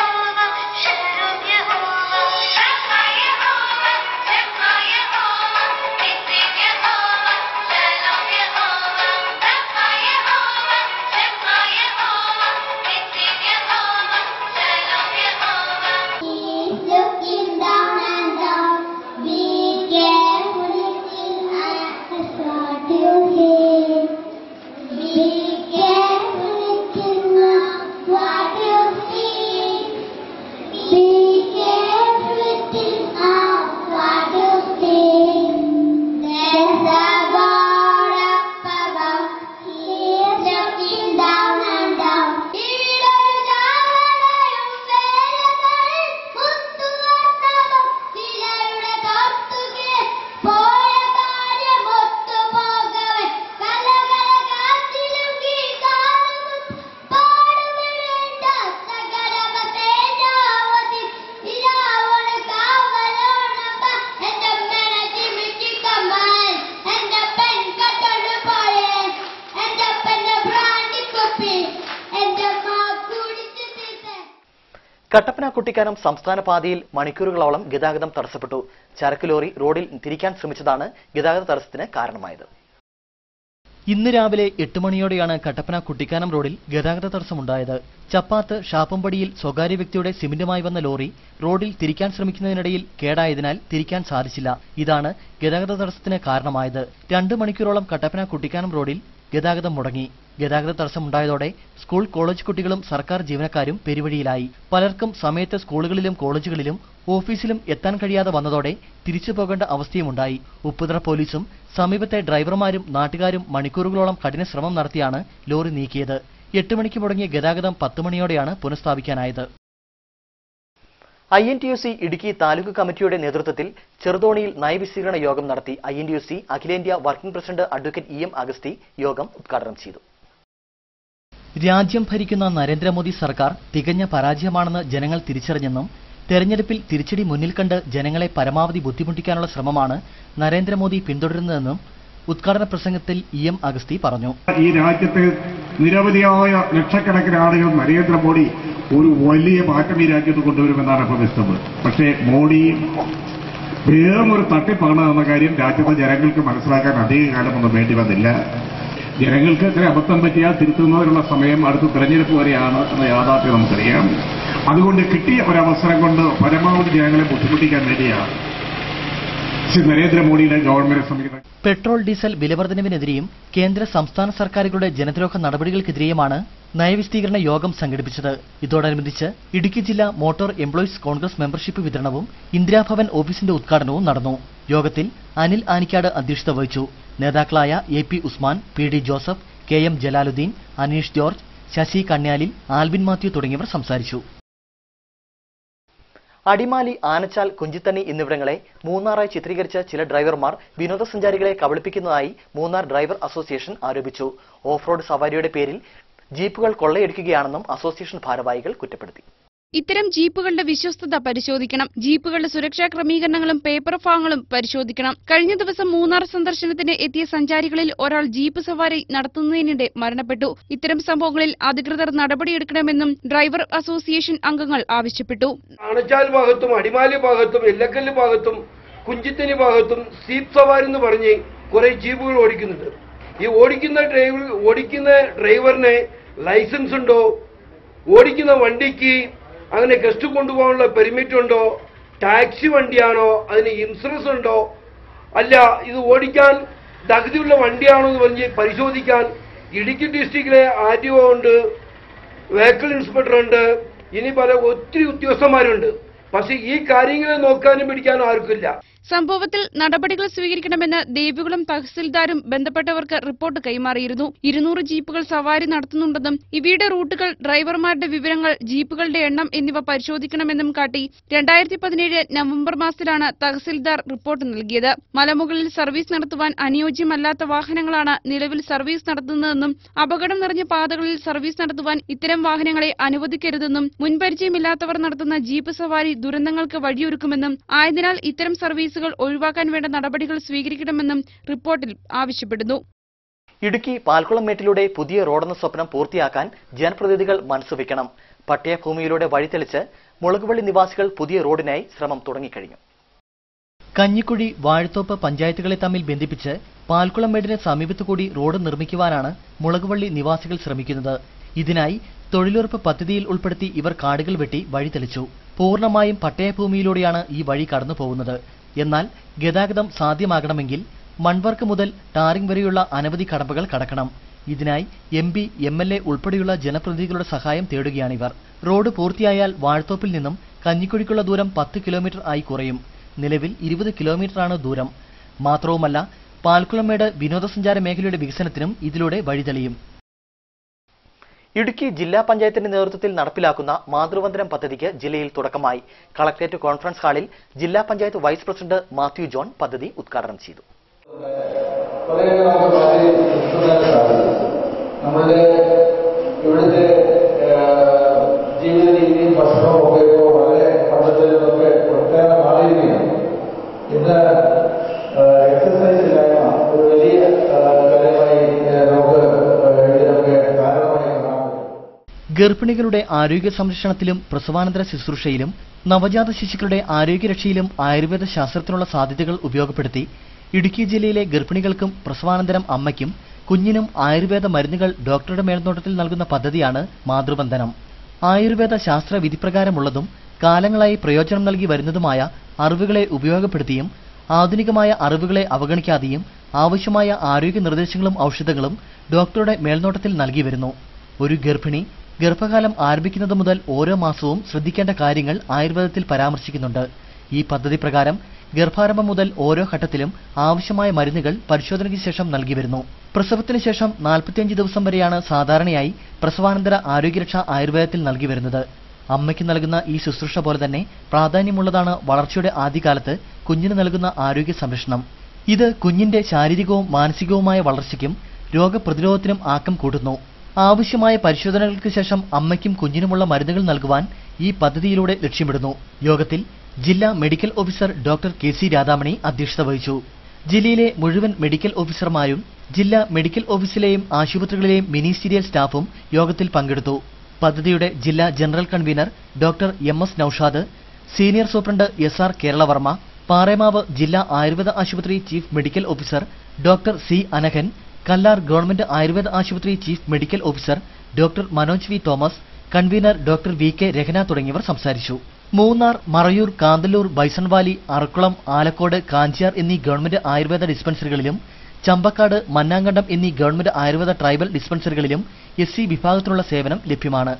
Looking down and down, be careful looking at the start to hear. Be careful looking at what you see. Be careful looking at what you see. There's a God up above, He is looking down and down. ഈടൊരു ജാവലയും വേലകളിൽ മുത്തുവർണ്ണവും ചിലരുടെ കൗതുകെ പോയ കാര്യം ഒത്തുപോകവേ കലകള കാറ്റിലും ഗീതാലവും പാടുവിടേണ്ട സകലമ തേജാവതി ഇരാവണ കാവലോണപ്പ എന്റെ അമ്മേന ചിമിച്ചിക്കമ്മൻ എന്റെ പെൺ കട്ടൊരു പോയേ എന്റെ അപ്പന്റെ ബ്രാൻഡിക്കുപ്പി എന്റെ അമ്മ കുടിച്ചു തീർത്തേ കട്ടപ്പന കുട്ടിക്കാനം സംസ്ഥാന പാതയിൽ മണിക്കൂറുകളോളം ഗതാഗതം തടസ്സപ്പെട്ടു ചരക്ക് ലോറി റോഡിൽ തിരിക്കാൻ ശ്രമിച്ചതാണ് ഗതാഗത തടസ്സത്തിന് കാരണമായത് ഇന്ന് രാവിലെ എട്ട് മണിയോടെയാണ് കട്ടപ്പന കുട്ടിക്കാനം റോഡിൽ ഗതാഗത തടസ്സമുണ്ടായത് ചപ്പാത്ത് ഷാപ്പമ്പടിയിൽ സ്വകാര്യ വ്യക്തിയുടെ സിമന്റുമായി വന്ന ലോറി റോഡിൽ തിരിക്കാൻ ശ്രമിക്കുന്നതിനിടയിൽ കേടായതിനാൽ തിരിക്കാൻ സാധിച്ചില്ല ഇതാണ് ഗതാഗത തടസ്സത്തിന് കാരണമായത് രണ്ട് മണിക്കൂറോളം കട്ടപ്പന കുട്ടിക്കാനം റോഡിൽ ഗതാഗതം മുടങ്ങി ഗതാഗത തടസ്സമുണ്ടായതോടെ സ്കൂൾ കോളേജ് കുട്ടികളും സർക്കാർ ജീവനക്കാരും പെരുവഴിയിലായി പലർക്കും സമയത്ത് സ്കൂളുകളിലും കോളേജുകളിലും ഓഫീസിലും എത്താൻ കഴിയാതെ വന്നതോടെ തിരിച്ചു പോകേണ്ട അവസ്ഥയുമുണ്ടായി ഉപ്പുതറ പോലീസും സമീപത്തെ ഡ്രൈവർമാരും നാട്ടുകാരും മണിക്കൂറുകളോളം കഠിന ശ്രമം നടത്തിയാണ് ലോറി നീക്കിയത് എട്ട് മണിക്ക് മുടങ്ങിയ ഗതാഗതം പത്ത് മണിയോടെയാണ് പുനഃസ്ഥാപിക്കാനായത് I N T U C Idukki taluk കമ്മിറ്റിയുടെ നേതൃത്വത്തിൽ ചെറുതോണിയിൽ നയവിശീലന യോഗം നടത്തി I N T U C അഖിലേന്ത്യാ working president advocate E M Agasthi യോഗം ഉദ്ഘാടനം ചെയ്തു രാജ്യം ഭരിക്കുന്ന നരേന്ദ്രമോദി സർക്കാർ തികഞ്ഞ പരാജയമാണെന്ന് ജനങ്ങൾ തിരിച്ചറിഞ്ഞെന്നും തെരഞ്ഞെടുപ്പിൽ തിരിച്ചടി മുന്നിൽ കണ്ട് ജനങ്ങളെ പരമാവധി ബുദ്ധിമുട്ടിക്കാനുള്ള ശ്രമമാണ് നരേന്ദ്രമോദി പിന്തുടരുന്നതെന്നും ഉദ്ഘാടന പ്രസംഗത്തിൽ ഇ എം അഗസ്തി പറഞ്ഞു ഈ രാജ്യത്ത് നിരവധിയായ ലക്ഷക്കണക്കിന് ആളുകൾ നരേന്ദ്രമോദി ഒരു വലിയ മാറ്റം ഈ രാജ്യത്ത് കൊണ്ടുവരുമെന്നാണ് പ്രതീക്ഷിച്ചത് പക്ഷേ മോഡി വെറും ഒരു തട്ടിപ്പാണ് എന്ന കാര്യം രാജ്യത്തെ ജനങ്ങൾക്ക് മനസ്സിലാക്കാൻ അധിക കാലമൊന്നും വേണ്ടി വന്നില്ല ജനങ്ങൾക്ക് ഇത്ര അബദ്ധം പറ്റിയാൽ തിരുത്തുന്നതിനുള്ള സമയം അടുത്ത തെരഞ്ഞെടുപ്പ് വരെയാണ് എന്ന യാഥാർത്ഥ്യം നമുക്കറിയാം അതുകൊണ്ട് കിട്ടിയ ഒരവസരം കൊണ്ട് പരമാവധി ജനങ്ങളെ ബുദ്ധിമുട്ടിക്കാൻ വേണ്ടിയാണ് ശ്രീ നരേന്ദ്രമോദിയുടെ ഗവൺമെന്റ് ശ്രമിക്കുന്നത് പെട്രോൾ ഡീസൽ വിലവർദ്ധനവിനെതിരെയും കേന്ദ്ര സംസ്ഥാന സർക്കാരുകളുടെ ജനദ്രോഹ നടപടികൾക്കെതിരെയുമാണ് നയവിസ്തീകരണ യോഗം സംഘടിപ്പിച്ചത് ഇതോടനുബന്ധിച്ച് ഇടുക്കി ജില്ലാ മോട്ടോർ എംപ്ലോയീസ് കോൺഗ്രസ് മെമ്പർഷിപ്പ് വിതരണവും ഇന്ദിരാഭവൻ ഓഫീസിന്റെ ഉദ്ഘാടനവും നടന്നു യോഗത്തിൽ അനിൽ ആനിക്കാട് അധ്യക്ഷത വഹിച്ചു നേതാക്കളായ A P Usman P D Joseph K M Jalaluddin Aneesh George Sasi Kanyalil Albin Mathew തുടങ്ങിയവർ സംസാരിച്ചു അടിമാലി ആനച്ചാൽ കുഞ്ചിത്തണ്ണി എന്നിവിടങ്ങളെ മൂന്നാറായി ചിത്രീകരിച്ച ചില ഡ്രൈവർമാർ വിനോദസഞ്ചാരികളെ കബളിപ്പിക്കുന്നതായി മൂന്നാർ ഡ്രൈവർ അസോസിയേഷൻ ആരോപിച്ചു ഓഫ് റോഡ് സവാരിയുടെ പേരിൽ ജീപ്പുകൾ കൊള്ളയടിക്കുകയാണെന്നും അസോസിയേഷൻ ഭാരവാഹികൾ കുറ്റപ്പെടുത്തി ഇത്തരം ജീപ്പുകളുടെ വിശ്വസ്തത പരിശോധിക്കണം ജീപ്പുകളുടെ സുരക്ഷാ ക്രമീകരണങ്ങളും പേപ്പർ ഭാഗങ്ങളും പരിശോധിക്കണം കഴിഞ്ഞ ദിവസം മൂന്നാർ സന്ദർശനത്തിന് എത്തിയ സഞ്ചാരികളിൽ ഒരാൾ ജീപ്പ് സവാരി നടത്തുന്നതിനിടെ മരണപ്പെട്ടു ഇത്തരം സംഭവങ്ങളിൽ അധികൃതർ നടപടിയെടുക്കണമെന്നും ഡ്രൈവർ അസോസിയേഷൻ അംഗങ്ങൾ ആവശ്യപ്പെട്ടു അണച്ചാൽ ഭാഗത്തും അടിമാലി ഭാഗത്തും എല്ലക്കല്ല് ഭാഗത്തും കുഞ്ചിത്തനി ഭാഗത്തും സീപ്പ് സവാരി എന്ന് പറഞ്ഞ് കുറെ ജീപ്പുകൾ ഓടിക്കുന്നുണ്ട് ഈ ഓടിക്കുന്ന ഡ്രൈവർ ഓടിക്കുന്ന ഡ്രൈവറിന് ലൈസൻസ് ഉണ്ടോ ഓടിക്കുന്ന വണ്ടിക്ക് അങ്ങനെ ഗസ്റ്റ് കൊണ്ടുപോകാനുള്ള പെർമിറ്റ് ഉണ്ടോ ടാക്സി വണ്ടിയാണോ അതിന് ഇൻഷുറൻസ് ഉണ്ടോ അല്ല ഇത് ഓടിക്കാൻ തകുതിയുള്ള വണ്ടിയാണോ എന്ന് പറഞ്ഞ് പരിശോധിക്കാൻ ഇടുക്കി ഡിസ്ട്രിക്റ്റിലെ ആർ ടി ഒ ഉണ്ട് വെഹിക്കിൾ ഇൻസ്പെക്ടർ ഉണ്ട് ഇനി പല ഒത്തിരി ഉദ്യോഗസ്ഥന്മാരുണ്ട് പക്ഷെ ഈ കാര്യങ്ങളെ നോക്കാനും പിടിക്കാനും ആർക്കില്ല സംഭവത്തിൽ നടപടികൾ സ്വീകരിക്കണമെന്ന് ദേവികുളം തഹസിൽദാരും ബന്ധപ്പെട്ടവർക്ക് റിപ്പോർട്ട് കൈമാറിയിരുന്നു ഇരുന്നൂറ് ജീപ്പുകൾ സവാരി നടത്തുന്നുണ്ടെന്നും ഇവയുടെ റൂട്ടുകൾ ഡ്രൈവർമാരുടെ വിവരങ്ങൾ ജീപ്പുകളുടെ എണ്ണം എന്നിവ പരിശോധിക്കണമെന്നും കാട്ടി രണ്ടായിരത്തി പതിനേഴ് നവംബർ മാസത്തിലാണ് തഹസിൽദാർ റിപ്പോർട്ട് നൽകിയത് മലമുകളിൽ സർവീസ് നടത്തുവാൻ അനുയോജ്യമല്ലാത്ത വാഹനങ്ങളാണ് നിലവിൽ സർവീസ് നടത്തുന്നതെന്നും അപകടം നിറഞ്ഞ പാതകളിൽ സർവീസ് നടത്തുവാൻ ഇത്തരം വാഹനങ്ങളെ അനുവദിക്കരുതെന്നും മുൻപരിചയമില്ലാത്തവർ നടത്തുന്ന ജീപ്പ് സവാരി ദുരന്തങ്ങൾക്ക് വഴിയൊരുക്കുമെന്നും ആയതിനാൽ ഇത്തരം സർവീസുകൾ ഒഴിവാക്കാൻ വേണ്ട നടപടികൾ സ്വീകരിക്കണമെന്നും റിപ്പോർട്ടിൽ ആവശ്യപ്പെടുന്നു ഇടുക്കി പാൽക്കുളം മേട്ടിലൂടെ പുതിയ റോഡെന്ന സ്വപ്നം പൂർത്തിയാക്കാൻ ജനപ്രതിനിധികൾ മനസ്സുവെക്കണം പട്ടയഭൂമിയിലൂടെ വഴിതെളിച്ച് മുളകുവള്ളി നിവാസികൾ പുതിയ റോഡിനായി ശ്രമം തുടങ്ങിക്കഴിഞ്ഞു കഞ്ഞിക്കുഴി വാഴത്തോപ്പ് പഞ്ചായത്തുകളെ തമ്മിൽ ബന്ധിപ്പിച്ച് പാൽക്കുളം മേടിന് സമീപത്തു കൂടി റോഡ് നിർമ്മിക്കുവാനാണ് മുളകുവള്ളി നിവാസികൾ ശ്രമിക്കുന്നത് ഇതിനായി തൊഴിലുറപ്പ് പദ്ധതിയിൽ ഉൾപ്പെടുത്തി ഇവർ കാടുകൾ വെട്ടി വഴി തെളിച്ചു പൂർണ്ണമായും പട്ടയഭൂമിയിലൂടെയാണ് ഈ വഴി കടന്നു പോകുന്നത് എന്നാൽ ഗതാഗതം സാധ്യമാകണമെങ്കിൽ മൺവർക്ക് മുതൽ ടാറിംഗ് വരെയുള്ള അനവധി കടമ്പകൾ കടക്കണം ഇതിനായി M P M L A ഉൾപ്പെടെയുള്ള ജനപ്രതിനിധികളുടെ സഹായം തേടുകയാണിവർ റോഡ് പൂർത്തിയായാൽ വാഴത്തോപ്പിൽ നിന്നും കഞ്ഞിക്കുഴിക്കുള്ള ദൂരം പത്ത് കിലോമീറ്റർ ആയി കുറയും നിലവിൽ ഇരുപത് കിലോമീറ്ററാണ് ദൂരം മാത്രവുമല്ല പാൽക്കുളമേട് വിനോദസഞ്ചാര മേഖലയുടെ വികസനത്തിനും ഇതിലൂടെ വഴിതെളിയും ഇടുക്കി ജില്ലാ പഞ്ചായത്തിന്റെ നേതൃത്വത്തിൽ നടപ്പിലാക്കുന്ന മാതൃവന്ദനം പദ്ധതിക്ക് ജില്ലയിൽ തുടക്കമായി കളക്ടറേറ്റ് കോൺഫറൻസ് ഹാളിൽ ജില്ലാ പഞ്ചായത്ത് വൈസ് പ്രസിഡന്റ് മാത്യു ജോൺ പദ്ധതി ഉദ്ഘാടനം ചെയ്തു കുറേയൊക്കെ നമുക്ക് മാറ്റി നിർത്തുന്നതിന് സാധിക്കും നമ്മളുടെ ഇവിടുത്തെ ഏഹ്, ജീവിത രീതിയും ഭക്ഷണവും ഒക്കെ ഇപ്പോൾ വളരെ പണ്ടത്തിൽ നിന്നൊക്കെ ഒട്ടേറെ മാറിയിരിക്കുകയാണ് ഇന്ന് എക്സസൈസ് ഇല്ലായ്മ ഒരു വലിയ ഏഹ്, കാര്യമായി ഏഹ്, നമുക്ക് ഏഹ്, ഇതിനൊക്കെ കാരണമായി കാണാൻ ഗർഭിണികളുടെ ആരോഗ്യ സംരക്ഷണത്തിലും പ്രസവാനന്തര ശുശ്രൂഷയിലും നവജാത ശിശുക്കളുടെ ആരോഗ്യരക്ഷയിലും ആയുർവേദ ശാസ്ത്രത്തിനുള്ള സാധ്യതകൾ ഉപയോഗപ്പെടുത്തി ഇടുക്കി ജില്ലയിലെ ഗർഭിണികൾക്കും പ്രസവാനന്തരം അമ്മയ്ക്കും കുഞ്ഞിനും ആയുർവേദ മരുന്നുകൾ ഡോക്ടറുടെ മേൽനോട്ടത്തിൽ നൽകുന്ന പദ്ധതിയാണ് മാതൃബന്ധനം ആയുർവേദ ശാസ്ത്ര വിധിപ്രകാരമുള്ളതും കാലങ്ങളായി പ്രയോജനം നൽകി വരുന്നതുമായ അറിവുകളെ ഉപയോഗപ്പെടുത്തിയും ആധുനികമായ അറിവുകളെ അവഗണിക്കാതെയും ആവശ്യമായ ആരോഗ്യ നിർദ്ദേശങ്ങളും ഔഷധങ്ങളും ഡോക്ടറുടെ മേൽനോട്ടത്തിൽ നൽകി വരുന്നു ഒരു ഗർഭിണി ഗർഭകാലം ആരംഭിക്കുന്നത് മുതൽ ഓരോ മാസവും ശ്രദ്ധിക്കേണ്ട കാര്യങ്ങൾ ആയുർവേദത്തിൽ പരാമർശിക്കുന്നുണ്ട് ഈ പദ്ധതി പ്രകാരം ഗർഭാരംഭം മുതൽ ഓരോ ഘട്ടത്തിലും ആവശ്യമായ മരുന്നുകൾ പരിശോധനയ്ക്ക് ശേഷം നൽകി വരുന്നു പ്രസവത്തിന് ശേഷം 45 ദിവസം വരെയാണ് സാധാരണയായി പ്രസവാനന്തര ആരോഗ്യരക്ഷ ആയുർവേദത്തിൽ നൽകി വരുന്നത് അമ്മയ്ക്ക് നൽകുന്ന ഈ ശുശ്രൂഷ പോലെ തന്നെ പ്രാധാന്യമുള്ളതാണ് വളർച്ചയുടെ ആദ്യകാലത്ത് കുഞ്ഞിന് നൽകുന്ന ആരോഗ്യ സംരക്ഷണം ഇത് കുഞ്ഞിന്റെ ശാരീരികവും മാനസികവുമായ വളർച്ചയ്ക്കും രോഗപ്രതിരോധത്തിനും ആക്കം കൂട്ടുന്നു ആവശ്യമായ പരിശോധനകൾക്ക് ശേഷം അമ്മയ്ക്കും കുഞ്ഞിനുമുള്ള മരുന്നുകൾ നൽകുവാൻ ഈ പദ്ധതിയിലൂടെ ലക്ഷ്യമിടുന്നു യോഗത്തിൽ ജില്ലാ medical officer doctor K C Radhamani അധ്യക്ഷത വഹിച്ചു ജില്ലയിലെ മുഴുവൻ മെഡിക്കൽ ഓഫീസർമാരും ജില്ലാ മെഡിക്കൽ ഓഫീസിലെയും ആശുപത്രികളിലെയും മിനിസ്റ്റീരിയൽ സ്റ്റാഫും യോഗത്തിൽ പങ്കെടുത്തു പദ്ധതിയുടെ ജില്ലാ general convener doctor M S Naushad senior superintendent S R Keralavarma Paremavu ജില്ലാ ആയുർവേദ ആശുപത്രി chief medical officer doctor C അനഘൻ കല്ലാർ ഗവൺമെന്റ് ആയുർവേദ ആശുപത്രി chief medical officer doctor Manoj V Thomas convener doctor V K Rahana തുടങ്ങിയവർ സംസാരിച്ചു മൂന്നാർ മറയൂർ കാന്തല്ലൂർ ബൈസൺവാലി അറക്കുളം ആലക്കോട് കാഞ്ചിയാർ എന്നീ ഗവൺമെന്റ് ആയുർവേദ ഡിസ്പെൻസറികളിലും ചമ്പക്കാട് മന്നാങ്കണ്ടം എന്നീ ഗവൺമെന്റ് ആയുർവേദ ട്രൈബൽ ഡിസ്പെൻസറികളിലും എസ് സി വിഭാഗത്തിനുള്ള സേവനം ലഭ്യമാണ്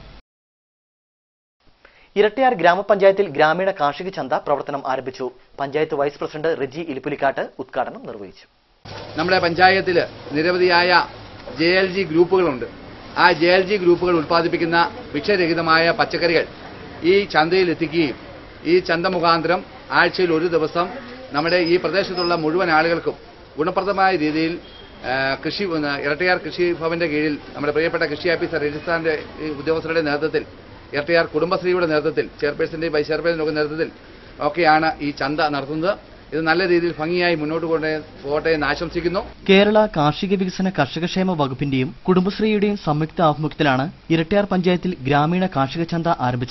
ഇരട്ടിയാർ ഗ്രാമപഞ്ചായത്തിൽ ഗ്രാമീണ കാർഷിക ചന്ത പ്രവർത്തനം ആരംഭിച്ചു പഞ്ചായത്ത് വൈസ് പ്രസിഡന്റ് റെജി ഇലിപ്പുലിക്കാട്ട് ഉദ്ഘാടനം നിർവഹിച്ചു നമ്മുടെ പഞ്ചായത്തിൽ നിരവധിയായ ജെ എൽ ജി ഗ്രൂപ്പുകളുണ്ട് ആ ജെ എൽ ജി ഗ്രൂപ്പുകൾ ഉൽപ്പാദിപ്പിക്കുന്ന വിഷരഹിതമായ പച്ചക്കറികൾ ഈ ചന്തയിൽ എത്തിക്കുകയും ഈ ചന്ത മുഖാന്തരം ആഴ്ചയിൽ ഒരു ദിവസം നമ്മുടെ ഈ പ്രദേശത്തുള്ള മുഴുവൻ ആളുകൾക്കും ഗുണപ്രദമായ രീതിയിൽ ആ, കൃഷി ആ, ഇരട്ടയാർ കൃഷി ഭവന്റെ കീഴിൽ നമ്മുടെ പ്രിയപ്പെട്ട കൃഷി ഓഫീസർ രജിസ്ഥാന്റെ ഈ ഉദ്യോഗസ്ഥരുടെ നേതൃത്വത്തിൽ ഇരട്ടയാർ കുടുംബശ്രീയുടെ നേതൃത്വത്തിൽ ചെയർപേഴ്സന്റെയും വൈസ് ചെയർപേഴ്സന്റെ ഒക്കെ നേതൃത്വത്തിൽ ഒക്കെയാണ് ഈ ചന്ത നടത്തുന്നത് ഇത് നല്ല രീതിയിൽ ഭംഗിയായി മുന്നോട്ട് കൊണ്ടേ പോകട്ടെ എന്ന് ആശംസിക്കുന്നു കേരള കാർഷിക വികസന കർഷകക്ഷേമ വകുപ്പിന്റെയും കുടുംബശ്രീയുടെയും സംയുക്ത ആഭിമുഖ്യത്തിലാണ് ഇരട്ടിയാർ പഞ്ചായത്തിൽ ഗ്രാമീണ കാർഷിക ചന്ത ആരംഭിച്ചത്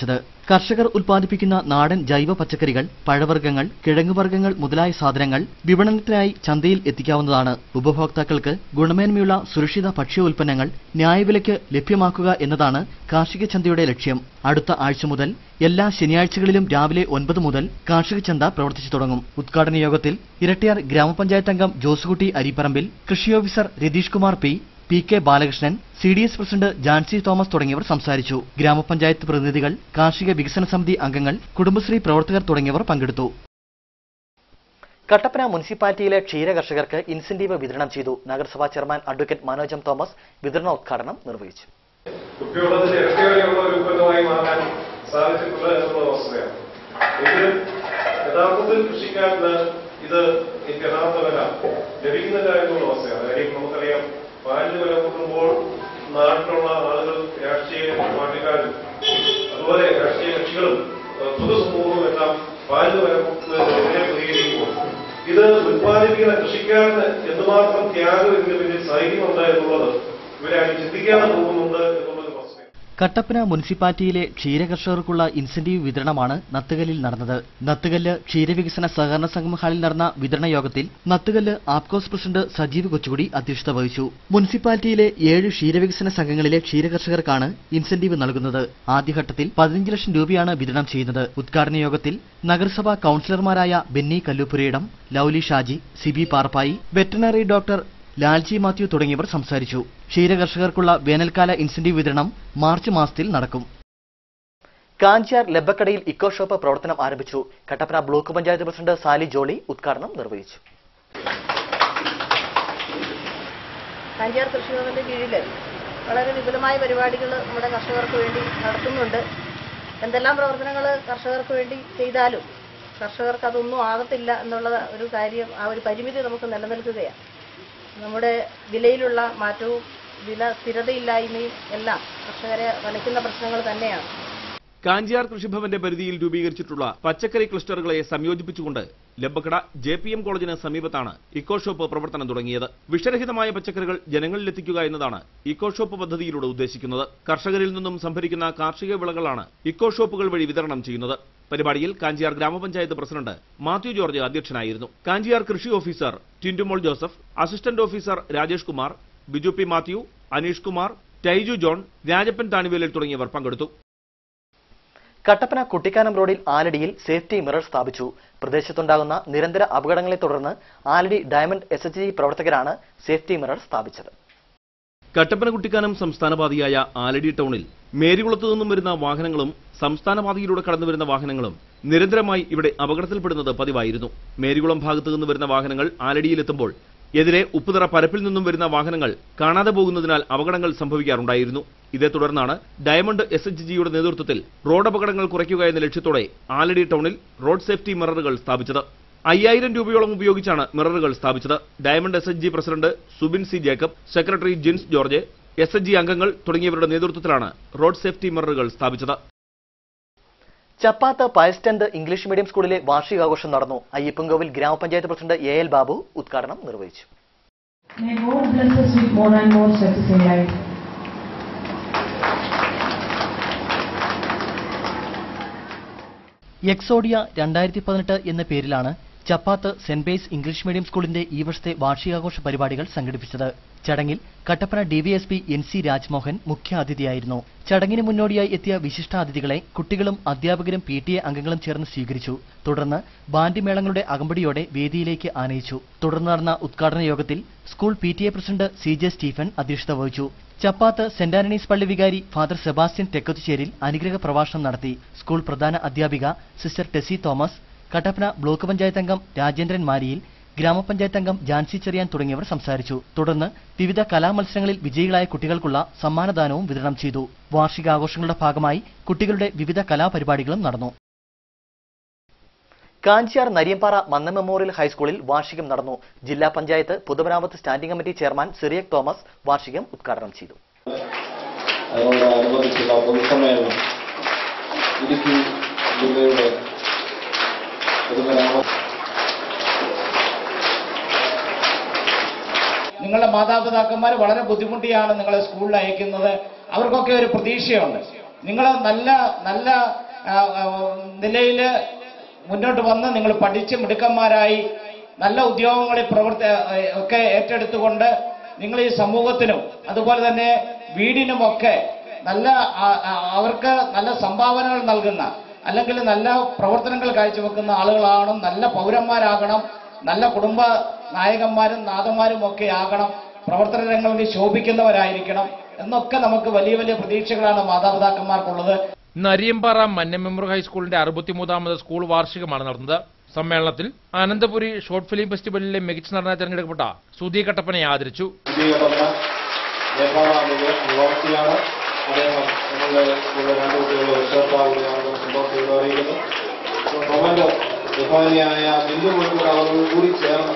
കർഷകർ ഉൽപ്പാദിപ്പിക്കുന്ന നാടൻ ജൈവ പച്ചക്കറികൾ പഴവർഗ്ഗങ്ങൾ കിഴങ്ങുവർഗ്ഗങ്ങൾ മുതലായ സാധനങ്ങൾ വിപണനത്തിനായി ചന്തയിൽ എത്തിക്കാവുന്നതാണ് ഉപഭോക്താക്കൾക്ക് ഗുണമേന്മയുള്ള സുരക്ഷിത ഭക്ഷ്യ ഉൽപ്പന്നങ്ങൾ ന്യായവിലയ്ക്ക് ലഭ്യമാക്കുക എന്നതാണ് കാർഷിക ചന്തയുടെ ലക്ഷ്യം അടുത്ത ആഴ്ച മുതൽ എല്ലാ ശനിയാഴ്ചകളിലും രാവിലെ ഒൻപത് മുതൽ കാർഷിക ചന്ത പ്രവർത്തിച്ചു തുടങ്ങും ഉദ്ഘാടന യോഗത്തിൽ ഇരട്ടിയാർ ഗ്രാമപഞ്ചായത്ത് അംഗം ജോസുകുട്ടി അരിപ്പറമ്പിൽ കൃഷി officer Ratheesh Kumar P P K Balakrishnan C D S president Jancy Thomas തുടങ്ങിയവർ സംസാരിച്ചു ഗ്രാമപഞ്ചായത്ത് പ്രതിനിധികൾ കാർഷിക വികസന സമിതി അംഗങ്ങൾ കുടുംബശ്രീ പ്രവർത്തകർ തുടങ്ങിയവർ പങ്കെടുത്തു കട്ടപ്പന മുനിസിപ്പാലിറ്റിയിലെ ക്ഷീര കർഷകർക്ക് ഇൻസെന്റീവ് വിതരണം ചെയ്തു നഗരസഭാ ചെയർമാൻ അഡ്വക്കേറ്റ് മനോജം തോമസ് വിതരണോദ്ഘാടനം നിർവഹിച്ചു കുപ്പിവെള്ളത്തിന്റെ ഇരട്ടിവരെയുള്ള ഒരു ഉൽപ്പന്നമായി മാറാൻ സാധിച്ചിട്ടുള്ള എന്നുള്ള വസ്തുതയാണ് എങ്കിലും യഥാർത്ഥത്തിൽ കൃഷിക്കാരന് ഇത് ഇതിന്റെ യഥാർത്ഥ വില ലഭിക്കുന്നില്ല എന്നുള്ള വസ്തുതയാണ് കാര്യം നമുക്കറിയാം പാലിന് വില കൂട്ടുമ്പോൾ നാട്ടിലുള്ള ആളുകൾ രാഷ്ട്രീയ പാർട്ടിക്കാരും അതുപോലെ രാഷ്ട്രീയ കക്ഷികളും ഏഹ്, പൊതുസമൂഹവും എല്ലാം പാലിന് വില കൂട്ടുന്നതിനെതിരെ പ്രതികരിക്കുമ്പോൾ ഇത് ഉത്പാദിപ്പിക്കുന്ന കൃഷിക്കാരന് എന്തുമാത്രം ത്യാഗം ഇതിന് പിന്നിൽ സൈന്യമുണ്ട് എന്നുള്ളത് ഇവരെ ചിന്തിക്കാതെ പോകുന്നുണ്ട് എന്നുള്ളത് വസ്തുത കട്ടപ്പന മുനിസിപ്പാലിറ്റിയിലെ ക്ഷീരകർഷകർക്കുള്ള ഇൻസെന്റീവ് വിതരണമാണ് നത്തുകല്ലിൽ നടന്നത് നത്തുകല്ല് ക്ഷീരവികസന സഹകരണ സംഘം ഹാളിൽ നടന്ന വിതരണ യോഗത്തിൽ നത്തുകല്ല് ആപ്കോസ് പ്രസിഡന്റ് സജീവ് കൊച്ചുകുടി അധ്യക്ഷത വഹിച്ചു മുനിസിപ്പാലിറ്റിയിലെ ഏഴ് ക്ഷീരവികസന സംഘങ്ങളിലെ ക്ഷീരകർഷകർക്കാണ് ഇൻസെന്റീവ് നൽകുന്നത് ആദ്യഘട്ടത്തിൽ പതിനഞ്ച് ലക്ഷം രൂപയാണ് വിതരണം ചെയ്യുന്നത് ഉദ്ഘാടന യോഗത്തിൽ നഗരസഭാ കൌൺസിലർമാരായ ബെന്നി കല്ലുപുരയിടം ലൌലി ഷാജി സിബി പാർപ്പായി വെറ്ററിനറി ഡോക്ടർ ലാൽജി മാത്യു തുടങ്ങിയവർ സംസാരിച്ചു ക്ഷീരകർഷകർക്കുള്ള വേനൽക്കാല ഇൻസെന്റീവ് വിതരണം മാർച്ച് മാസത്തിൽ നടക്കും കാഞ്ചാർ ലബ്ബക്കടയിൽ ഇക്കോ ഷോപ്പ് പ്രവർത്തനം ആരംഭിച്ചു കട്ടപ്പന ബ്ലോക്ക് പഞ്ചായത്ത് പ്രസിഡന്റ് സാലി ജോളി ഉദ്ഘാടനം നിർവഹിച്ചു കാഞ്ചാർ കൃഷി ഭവന്റെ കീഴിൽ വളരെ വിപുലമായ പരിപാടികൾ നമ്മുടെ കർഷകർക്ക് വേണ്ടി നടത്തുന്നുണ്ട് എന്തെല്ലാം പ്രവർത്തനങ്ങൾ കർഷകർക്ക് വേണ്ടി ചെയ്താലും കർഷകർക്ക് അതൊന്നും ആകത്തില്ല എന്നുള്ള ഒരു കാര്യം ആ ഒരു പരിമിതി നമുക്ക് നിലനിൽക്കുകയാണ് നമ്മുടെ വിലയിലുള്ള മാറ്റവും വില സ്ഥിരതയില്ലായ്മയും എല്ലാം കർഷകരെ വലയ്ക്കുന്ന പ്രശ്നങ്ങൾ തന്നെയാണ് കാഞ്ചിയാർ കൃഷിഭവന്റെ പരിധിയിൽ രൂപീകരിച്ചിട്ടുള്ള പച്ചക്കറി ക്ലസ്റ്ററുകളെ സംയോജിപ്പിച്ചുകൊണ്ട് ലബ്ബക്കട ജെ പി എം കോളേജിന് സമീപത്താണ് ഇക്കോ ഷോപ്പ് പ്രവർത്തനം തുടങ്ങിയത് വിഷരഹിതമായ പച്ചക്കറികൾ ജനങ്ങളിലെത്തിക്കുക എന്നതാണ് ഇക്കോ ഷോപ്പ് പദ്ധതിയിലൂടെ ഉദ്ദേശിക്കുന്നത് കർഷകരിൽ നിന്നും സംഭരിക്കുന്ന കാർഷിക വിളകളാണ് ഇക്കോ ഷോപ്പുകൾ വഴി വിതരണം ചെയ്യുന്നത് പരിപാടിയിൽ കാഞ്ചിയാർ ഗ്രാമപഞ്ചായത്ത് പ്രസിഡന്റ് മാത്യു ജോർജ് അധ്യക്ഷനായിരുന്നു കാഞ്ചിയാർ കൃഷി officer Tindumol Joseph assistant officer Rajesh Kumar Biju P Mathew Aneesh Kumar Taiju John Rajappan Thanivelil തുടങ്ങിയവർ പങ്കെടുത്തു കട്ടപ്പന കുട്ടിക്കാനം റോഡിൽ ആലടിയിൽ സേഫ്റ്റി മിറർ സ്ഥാപിച്ചു പ്രദേശത്തുണ്ടാകുന്ന നിരന്തര അപകടങ്ങളെ തുടർന്ന് Aladi diamond S H G പ്രവർത്തകരാണ് സേഫ്റ്റി മിറർ സ്ഥാപിച്ചത് കട്ടപ്പന കുട്ടിക്കാനം സംസ്ഥാനപാതയായ ആലടി ടൗണിൽ മേരികുളത്തു നിന്നും വരുന്ന വാഹനങ്ങളും സംസ്ഥാനപാതയിലൂടെ കടന്നുവരുന്ന വാഹനങ്ങളും നിരന്തരമായി ഇവിടെ അപകടത്തിൽപ്പെടുന്നത് പതിവായിരുന്നു മേരികുളം ഭാഗത്തു നിന്ന് വരുന്ന വാഹനങ്ങൾ ആലടിയിലെത്തുമ്പോൾ എതിരെ ഉപ്പുതറ പരപ്പിൽ നിന്നും വരുന്ന വാഹനങ്ങൾ കാണാതെ പോകുന്നതിനാൽ അപകടങ്ങൾ സംഭവിക്കാറുണ്ടായിരുന്നു ഇതേ തുടർന്നാണ് ഡയമണ്ട് എസ് എച്ച് ജിയുടെ നേതൃത്വത്തിൽ റോഡ് അപകടങ്ങൾ കുറയ്ക്കുക എന്ന ലക്ഷ്യത്തോടെ ആലടി ടൗണിൽ റോഡ് സേഫ്റ്റി മിററുകൾ സ്ഥാപിച്ചത് അയ്യായിരം രൂപയോളം ഉപയോഗിച്ചാണ് മിററുകൾ സ്ഥാപിച്ചത് diamond S H G president Subin C Jacob secretary Jins George S H G അംഗങ്ങൾ തുടങ്ങിയവരുടെ നേതൃത്വത്തിലാണ് റോഡ് സേഫ്റ്റി മിററുകൾ സ്ഥാപിച്ചത് ചപ്പാത്ത് പയസ്റ്റൻഡ് ഇംഗ്ലീഷ് മീഡിയം സ്കൂളിലെ വാർഷികാഘോഷം നടന്നു അയ്യപ്പൻകോവിൽ ഗ്രാമപഞ്ചായത്ത് പ്രസിഡന്റ് എ എൽ ബാബു ഉദ്ഘാടനം നിർവഹിച്ചു May God bless us with more and more success in life. എക്സോഡിയ രണ്ടായിരത്തി പതിനെട്ട് എന്ന പേരിലാണ് ചപ്പാത്ത് സെന്റ് ബേസ് ഇംഗ്ലീഷ് മീഡിയം സ്കൂളിന്റെ ഈ വർഷത്തെ വാർഷികാഘോഷ പരിപാടികൾ സംഘടിപ്പിച്ചത് ചടങ്ങിൽ Kattappana DYSP N C Rajmohan മുഖ്യാതിഥിയായിരുന്നു ചടങ്ങിന് മുന്നോടിയായി എത്തിയ വിശിഷ്ടാതിഥികളെ കുട്ടികളും അധ്യാപകരും പി ടി എ അംഗങ്ങളും ചേർന്ന് സ്വീകരിച്ചു തുടർന്ന് ബാൻഡ് മേളങ്ങളുടെ അകമ്പടിയോടെ വേദിയിലേക്ക് ആനയിച്ചു തുടർന്ന് നടന്ന ഉദ്ഘാടന യോഗത്തിൽ school P T A president C J Stephen അധ്യക്ഷത വഹിച്ചു ചപ്പാത്ത് സെന്റ് ആന്റണീസ് പള്ളി വികാരി ഫാദർ സെബാസ്റ്റ്യൻ തെക്കത്തുചേരിൽ അനുഗ്രഹ പ്രഭാഷണം നടത്തി സ്കൂൾ പ്രധാന അധ്യാപിക സിസ്റ്റർ ടെസി തോമസ് കട്ടപ്പന ബ്ലോക്ക് പഞ്ചായത്ത് അംഗം രാജേന്ദ്രൻ മാരിയിൽ ഗ്രാമപഞ്ചായത്ത് അംഗം ജാൻസി ചെറിയാൻ തുടങ്ങിയവർ സംസാരിച്ചു തുടർന്ന് വിവിധ കലാമത്സരങ്ങളിൽ വിജയികളായ കുട്ടികൾക്കുള്ള സമ്മാനദാനവും വിതരണം ചെയ്തു വാർഷികാഘോഷങ്ങളുടെ ഭാഗമായി കുട്ടികളുടെ വിവിധ കലാപരിപാടികളും നടന്നു കാഞ്ചിയാർ നരിയമ്പാറ മന്ന മെമ്മോറിയൽ ഹൈസ്കൂളിൽ വാർഷികം നടന്നു ജില്ലാ പഞ്ചായത്ത് പൊതുമരാമത്ത് standing committee chairman Cyriac Thomas വാർഷികം ഉദ്ഘാടനം ചെയ്തു അതിനോടനുബന്ധിച്ചുള്ള പൊതുസമ്മേളനം ഇടുക്കി ജില്ലയുടെ പൊതുമരാമത്ത് നിങ്ങളുടെ മാതാപിതാക്കന്മാർ വളരെ ബുദ്ധിമുട്ടിയാണ് നിങ്ങളെ സ്കൂളിൽ അയക്കുന്നത് അവർക്കൊക്കെ ഒരു പ്രതീക്ഷയുണ്ട് നിങ്ങൾ നല്ല നല്ല നിലയിൽ മുന്നോട്ട് വന്ന് നിങ്ങൾ പഠിച്ച് മിടുക്കന്മാരായി നല്ല ഉദ്യോഗങ്ങളിൽ പ്രവർത്തി ഒക്കെ ഏറ്റെടുത്തുകൊണ്ട് നിങ്ങൾ ഈ സമൂഹത്തിനും അതുപോലെ തന്നെ വീടിനുമൊക്കെ നല്ല ആ- ആ- അവർക്ക് നല്ല സംഭാവനകൾ നൽകുന്ന അല്ലെങ്കിൽ നല്ല പ്രവർത്തനങ്ങൾ കാഴ്ചവെക്കുന്ന ആളുകളാകണം നല്ല പൗരന്മാരാകണം നല്ല കുടുംബ നായകന്മാരും നാഥന്മാരും ഒക്കെ ആകണം പ്രവർത്തന രംഗങ്ങളിൽ ശോഭിക്കുന്നവരായിരിക്കണം എന്നൊക്കെ നമുക്ക് വലിയ വലിയ പ്രതീക്ഷകളാണ് മാതാപിതാക്കന്മാർക്കുള്ളത് ഇന്ന് അരിയമ്പാറ മന്നം മെമ്മോറിയൽ ഹൈസ്കൂളിന്റെ അറുപത്തിമൂന്നാമത് സ്കൂൾ വാർഷികമാണ് നടന്നത് സമ്മേളനത്തിൽ അനന്തപുരി ഷോർട്ട് ഫിലിം ഫെസ്റ്റിവലിലെ മികച്ച നടനായി തെരഞ്ഞെടുക്കപ്പെട്ട സുധി കട്ടപ്പനെ ആദരിച്ചു പുതിയ പറഞ്ഞ നേപ്പാളിലെ നിവാസിയാണ് അദ്ദേഹം ഞങ്ങളുടെ സ്കൂളിലെ രണ്ട് കുട്ടികളുടെ രക്ഷകർത്താവുകയാണെന്ന് സന്തോഷത്തോടെ അറിയിക്കുന്നു മൊമന്റ് ബഹുമാനിയായ ബിന്ദു മുൻകൂർ അവരോട് കൂടി ചേർന്ന്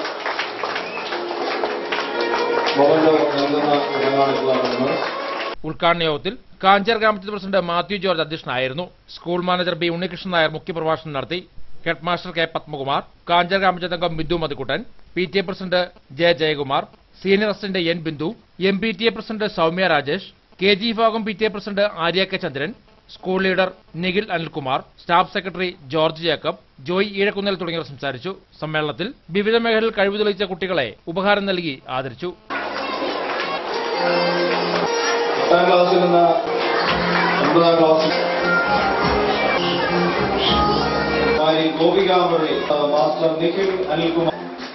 മൊമന്റ് നൽകുന്ന ചടങ്ങാണിപ്പോൾ നടന്നത് ഉദ്ഘാടന യോഗത്തിൽ കാഞ്ചാർ ഗ്രാമപഞ്ചായത്ത് പ്രസിഡന്റ് മാത്യു ജോർജ് അധ്യക്ഷനായിരുന്നു school manager B Unnikrishnan Nair മുഖ്യപ്രഭാഷണം നടത്തി head master K Padmakumar Kanchar ഗ്രാമപഞ്ചായത്ത് അംഗം Bindu Madhukuttan P T A president J Jayakumar senior assistant N Bindu M P T A president Soumya Rajesh K G വിഭാഗം P T A president Arya K Chandran school leader Nikhil Anilkumar staff secretary George Jacob Joy Eezhakkunnal തുടങ്ങിയവർ സംസാരിച്ചു സമ്മേളനത്തിൽ വിവിധ മേഖലകളിൽ കഴിവ് തെളിയിച്ച കുട്ടികളെ ഉപഹാരം നൽകി ആദരിച്ചു പത്താം ക്ലാസ്സിൽ നിന്ന് ഒമ്പതാം ക്ലാസ്സിൽ കുമാരി ഗോപിക മുരളി മാസ്റ്റർ നിഖിൽ അനിൽകുമാർ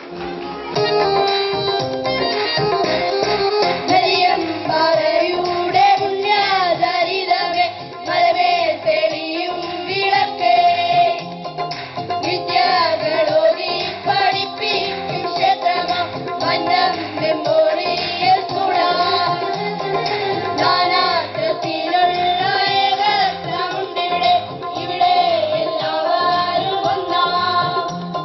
മറിയമ്പാറയുടെ പുണ്യചരിതമേ മലമേൽ തെളിയും വിളക്കേ വിദ്യകളോടി പഠിപ്പിക്കും ക്ഷേത്രമാം മന്നം മെമ്മോറിയൽ സ്കൂളാം നാനാത്വത്തിലുള്ള ഏകത്വമുണ്ടിവിടെ ഇവിടെ എല്ലാവരും ഒന്നാം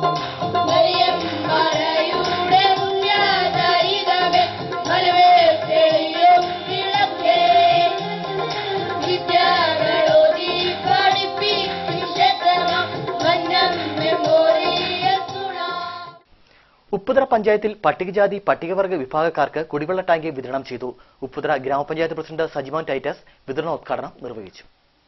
മറിയമ്പാറയുടെ പുണ്യചരിതമേ മലമേൽ തെളിയും വിളക്കേ വിദ്യകളോടി പഠിപ്പിക്കും ക്ഷേത്രമാം മന്നം മെമ്മോറിയൽ സ്കൂളാം ഉപ്പുതറ പഞ്ചായത്തിൽ പട്ടികജാതി പട്ടികവർഗ വിഭാഗക്കാർക്ക് കുടിവെള്ള ടാങ്ക് വിതരണം ചെയ്തു ഉപ്പുതറ ഗ്രാമപഞ്ചായത്ത് പ്രസിഡന്റ് സജിമോൻ ടൈറ്റസ് വിതരണോദ്ഘാടനം നിർവഹിച്ചു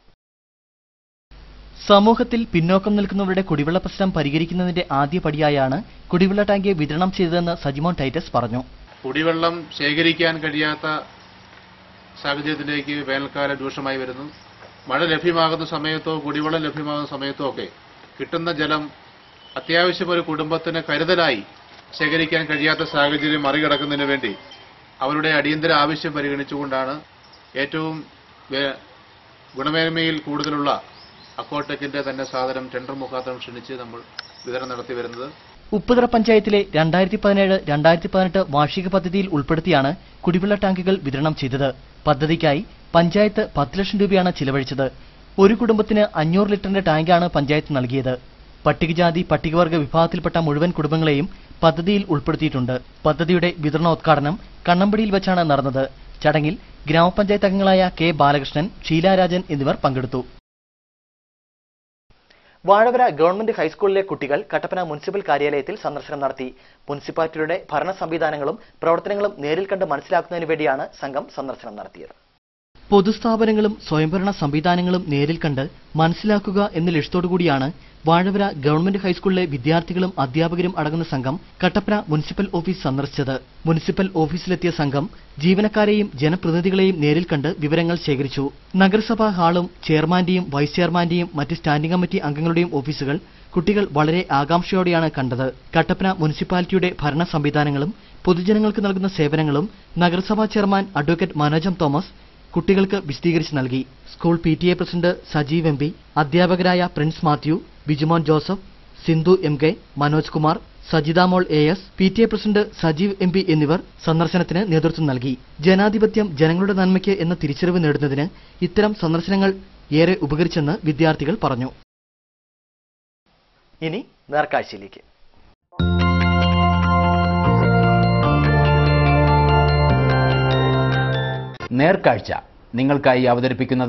സമൂഹത്തിൽ പിന്നോക്കം നിൽക്കുന്നവരുടെ കുടിവെള്ള പ്രശ്നം പരിഹരിക്കുന്നതിന്റെ ആദ്യ പടിയായാണ് കുടിവെള്ള ടാങ്ക് വിതരണം ചെയ്തതെന്ന് സജിമോൻ ടൈറ്റസ് പറഞ്ഞു കുടിവെള്ളം ശേഖരിക്കാൻ കഴിയാത്ത സാഹചര്യത്തിലേക്ക് വേനൽക്കാലം രൂക്ഷമായി വരുന്നു മഴ ലഭ്യമാകുന്ന സമയത്തോ കുടിവെള്ളം ലഭ്യമാകുന്ന സമയത്തോ ഒക്കെ കിട്ടുന്ന ജലം അത്യാവശ്യം ഒരു കുടുംബത്തിന് കരുതലായി ശേഖരിക്കാൻ കഴിയാത്ത സാഹചര്യം മറികടക്കുന്നതിന് വേണ്ടി അവരുടെ അടിയന്തര ആവശ്യം പരിഗണിച്ചുകൊണ്ടാണ് ഏറ്റവും വേ- ഗുണമേന്മയിൽ കൂടുതലുള്ള അക്കോടെക്കിന്റെ തന്നെ സാധനം ടെൻഡർ മുഖാന്തരം ക്ഷണിച്ച് നമ്മൾ വിതരണം നടത്തി വരുന്നത് ഉപ്പുതറ പഞ്ചായത്തിലെ രണ്ടായിരത്തി പതിനേഴ് രണ്ടായിരത്തി പതിനെട്ട് വാർഷിക പദ്ധതിയിൽ ഉൾപ്പെടുത്തിയാണ് കുടിവെള്ള ടാങ്കുകൾ വിതരണം ചെയ്തത് പദ്ധതിക്കായി പഞ്ചായത്ത് പത്ത് ലക്ഷം രൂപയാണ് ചിലവഴിച്ചത് ഒരു കുടുംബത്തിന് അഞ്ഞൂറ് ലിറ്ററിന്റെ ടാങ്കാണ് പഞ്ചായത്ത് നൽകിയത് പട്ടികജാതി പട്ടികവർഗ വിഭാഗത്തിൽപ്പെട്ട മുഴുവൻ കുടുംബങ്ങളെയും പദ്ധതിയിൽ ഉൾപ്പെടുത്തിയിട്ടുണ്ട് പദ്ധതിയുടെ വിതരണോദ്ഘാടനം കണ്ണമ്പടിയിൽ വെച്ചാണ് നടന്നത് ചടങ്ങിൽ ഗ്രാമപഞ്ചായത്ത് അംഗങ്ങളായ കെ ബാലകൃഷ്ണൻ ഷീലാരാജൻ എന്നിവർ പങ്കെടുത്തു വാഴവര ഗവൺമെന്റ് ഹൈസ്കൂളിലെ കുട്ടികൾ കട്ടപ്പന മുനിസിപ്പൽ കാര്യാലയത്തിൽ സന്ദർശനം നടത്തി മുനിസിപ്പാലിറ്റിയുടെ ഭരണ സംവിധാനങ്ങളും പ്രവർത്തനങ്ങളും നേരിൽ കണ്ട് മനസ്സിലാക്കുന്നതിന് വേണ്ടിയാണ് സംഘം സന്ദർശനം നടത്തിയത് പൊതുസ്ഥാപനങ്ങളും സ്വയംഭരണ സംവിധാനങ്ങളും നേരിൽ കണ്ട് മനസ്സിലാക്കുക എന്ന ലക്ഷ്യത്തോടുകൂടിയാണ് വാഴവര ഗവൺമെന്റ് ഹൈസ്കൂളിലെ വിദ്യാർത്ഥികളും അധ്യാപകരും അടങ്ങുന്ന സംഘം കട്ടപ്പന മുനിസിപ്പൽ ഓഫീസ് സന്ദർശിച്ചത് മുനിസിപ്പൽ ഓഫീസിലെത്തിയ സംഘം ജീവനക്കാരെയും ജനപ്രതിനിധികളെയും നേരിൽ കണ്ട് വിവരങ്ങൾ ശേഖരിച്ചു നഗരസഭാ ഹാളും ചെയർമാന്റെയും വൈസ് ചെയർമാന്റെയും മറ്റ് സ്റ്റാൻഡിംഗ് കമ്മിറ്റി അംഗങ്ങളുടെയും ഓഫീസുകൾ കുട്ടികൾ വളരെ ആകാംക്ഷയോടെയാണ് കണ്ടത് കട്ടപ്പന മുനിസിപ്പാലിറ്റിയുടെ ഭരണ സംവിധാനങ്ങളും പൊതുജനങ്ങൾക്ക് നൽകുന്ന സേവനങ്ങളും നഗരസഭാ ചെയർമാൻ അഡ്വക്കേറ്റ് മനോജം തോമസ് കുട്ടികൾക്ക് വിശദീകരിച്ച് നൽകി school P T A president Sajeev M P അധ്യാപകരായ Prince Mathew Bijumon Joseph Sindhu M K Manoj Kumar Sajitha Mol A S P T A president Sajeev M P എന്നിവർ സന്ദർശനത്തിന് നേതൃത്വം നൽകി ജനാധിപത്യം ജനങ്ങളുടെ നന്മയ്ക്ക് എന്ന തിരിച്ചറിവ് നേടുന്നതിന് ഇത്തരം സന്ദർശനങ്ങൾ ഏറെ ഉപകരിച്ചെന്ന് വിദ്യാർത്ഥികൾ പറഞ്ഞു ഇനി നേർക്കാഴ്ചയിലേക്ക് നേർക്കാഴ്ച നിങ്ങൾക്കായി അവതരിപ്പിക്കുന്നത്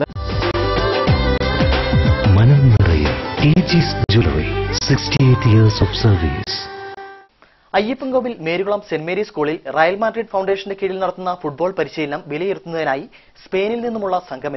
മനം നിറയെ Teachers Jewellery sixty eight years of service Ayyappankovil Merukulam saint Mary's സ്കൂളിൽ റയൽ മാഡ്രിഡ് ഫൗണ്ടേഷന്റെ കീഴിൽ നടത്തുന്ന ഫുട്ബോൾ പരിശീലനം വിലയിരുത്തുന്നതിനായി സ്പെയിനിൽ നിന്നുമുള്ള സംഘമെത്തി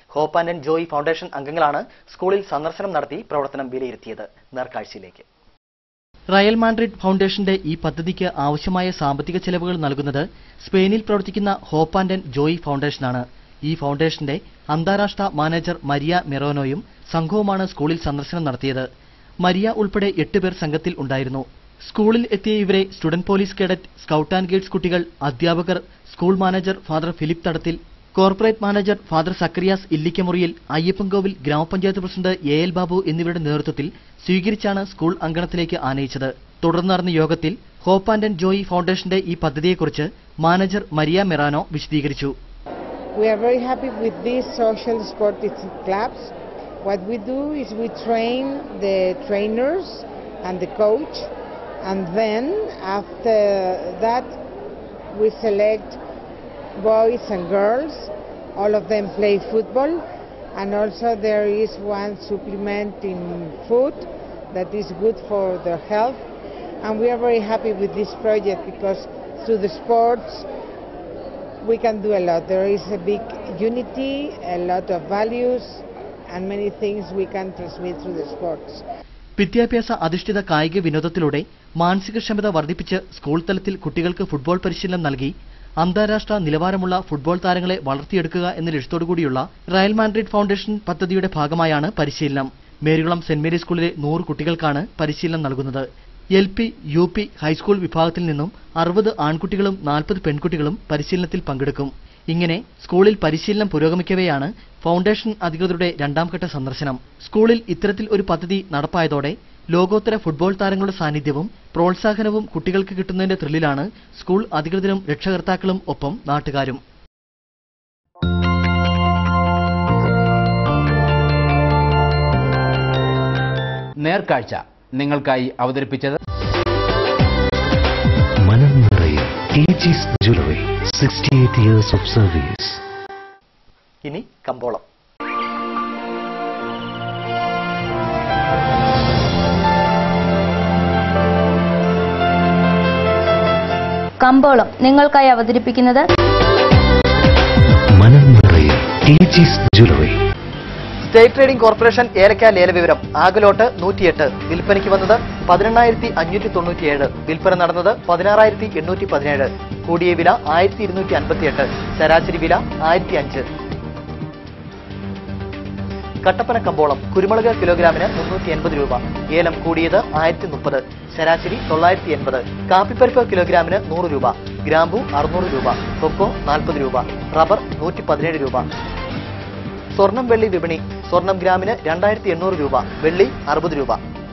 ഹോപ്പ് ആൻഡ് ജോയ് ഫൗണ്ടേഷൻ അംഗങ്ങളാണ് സ്കൂളിൽ സന്ദർശനം നടത്തി പ്രവർത്തനം വിലയിരുത്തിയത് നേർക്കാഴ്ചയിലേക്ക് റയൽ മാഡ്രിഡ് ഫൗണ്ടേഷന്റെ ഈ പദ്ധതിക്ക് ആവശ്യമായ സാമ്പത്തിക ചെലവുകൾ നൽകുന്നത് സ്പെയിനിൽ പ്രവർത്തിക്കുന്ന ഹോപ്പ് ആൻഡ് ജോയ് ഫൗണ്ടേഷനാണ് ഈ ഫൗണ്ടേഷന്റെ അന്താരാഷ്ട്ര മാനേജർ മരിയ മെറോനോയും സംഘവുമാണ് സ്കൂളിൽ സന്ദർശനം നടത്തിയത് മരിയ ഉൾപ്പെടെ എട്ട് പേർ സംഘത്തിൽ ഉണ്ടായിരുന്നു സ്കൂളിൽ എത്തിയ ഇവരെ student police cadet scout and guides കുട്ടികൾ അധ്യാപകർ school manager father Philip Thadathil corporate manager father Zacharias Illikkamuriyil Ayyappankovil ഗ്രാമപഞ്ചായത്ത് പ്രസിഡന്റ് എ എൽ ബാബു എന്നിവരുടെ നേതൃത്വത്തിൽ സ്വീകരിച്ചാണ് സ്കൂൾ അങ്കണത്തിലേക്ക് ആനയിച്ചത് തുടർന്ന് നടന്ന യോഗത്തിൽ ഹോപ്പ് ആൻഡ് ജോയി ഫൗണ്ടേഷന്റെ ഈ പദ്ധതിയെക്കുറിച്ച് മാനേജർ മരിയ മെറാനോ വിശദീകരിച്ചു We are very happy with these social sports clubs. What we do is we train the trainers and the coach, and then after that we select boys and girls. All of them play football, and also there is one supplement in food that is good for their health. And we are very happy with this project because through the sports we can do a lot. There is a big unity, a lot of values, and many things we can transmit through the sports. വിദ്യാഭ്യാസ അധിഷ്ഠിത കായിക വിനോദത്തിലൂടെ മാനസിക ക്ഷമത വർദ്ധിപ്പിച്ച് school തലത്തിൽ കുട്ടികൾക്ക് football പരിശീലനം നൽകി അന്താരാഷ്ട്ര നിലവാരമുള്ള ഫുട്ബോൾ താരങ്ങളെ വളർത്തിയെടുക്കുക എന്ന ലക്ഷ്യത്തോടുകൂടിയുള്ള റയൽ മാഡ്രിഡ് ഫൗണ്ടേഷൻ പദ്ധതിയുടെ ഭാഗമായാണ് പരിശീലനം മേരികുളം സെന്റ് മേരീസ് സ്കൂളിലെ നൂറ് കുട്ടികൾക്കാണ് പരിശീലനം നൽകുന്നത് L P U P high school വിഭാഗത്തിൽ നിന്നും അറുപത് ആൺകുട്ടികളും നാൽപ്പത് പെൺകുട്ടികളും പരിശീലനത്തിൽ പങ്കെടുക്കും ഇങ്ങനെ സ്കൂളിൽ പരിശീലനം പുരോഗമിക്കവെയാണ് ഫൗണ്ടേഷൻ അധികൃതരുടെ രണ്ടാംഘട്ട സന്ദർശനം സ്കൂളിൽ ഇത്തരത്തിൽ ഒരു പദ്ധതി നടപ്പായതോടെ ലോകോത്തര ഫുട്ബോൾ താരങ്ങളുടെ സാന്നിധ്യവും പ്രോത്സാഹനവും കുട്ടികൾക്ക് കിട്ടുന്നതിന്റെ ത്രില്ലിലാണ് സ്കൂൾ അധികൃതരും രക്ഷകർത്താക്കളും ഒപ്പം നാട്ടുകാരും നേർക്കാഴ്ച നിങ്ങൾക്കായി അവതരിപ്പിച്ചത് മനം നിറയെ Teachers Jewellery sixty eight years of service ഇനി കമ്പോളം കമ്പോളം നിങ്ങൾക്കായി അവതരിപ്പിക്കുന്നത് മനം നിറയെ Teachers Jewellery State Trading Corporation ഏലക്ക ലേലവിവരം ആകലോട്ട് നൂറ്റിയെട്ട് വിൽപ്പനയ്ക്ക് വന്നത് പതിനെണ്ണായിരത്തി അഞ്ഞൂറ്റി തൊണ്ണൂറ്റിയേഴ് വിൽപ്പന നടന്നത് പതിനാറായിരത്തി എണ്ണൂറ്റി പതിനേഴ് കൂടിയ വില ആയിരത്തി ഇരുന്നൂറ്റി അൻപത്തിയെട്ട് ശരാശരി വില ആയിരത്തി അഞ്ച് കട്ടപ്പന കമ്പോളം കുരുമുളക് കിലോഗ്രാമിന് മുന്നൂറ്റി എൺപത് രൂപ ഏലം കൂടിയത് ആയിരത്തി മുപ്പത് ശരാശരി തൊള്ളായിരത്തി എൺപത് കാപ്പിപ്പരിപ്പ് കിലോഗ്രാമിന് നൂറ് രൂപ ഗ്രാമ്പു അറുന്നൂറ് രൂപ കൊക്കോ നാൽപ്പത് രൂപ റബ്ബർ നൂറ്റി പതിനേഴ് രൂപ സ്വർണം വെള്ളി വിപണി സ്വർണം ഗ്രാമിന് രണ്ടായിരത്തി എണ്ണൂറ് രൂപ വെള്ളി അറുപത് രൂപ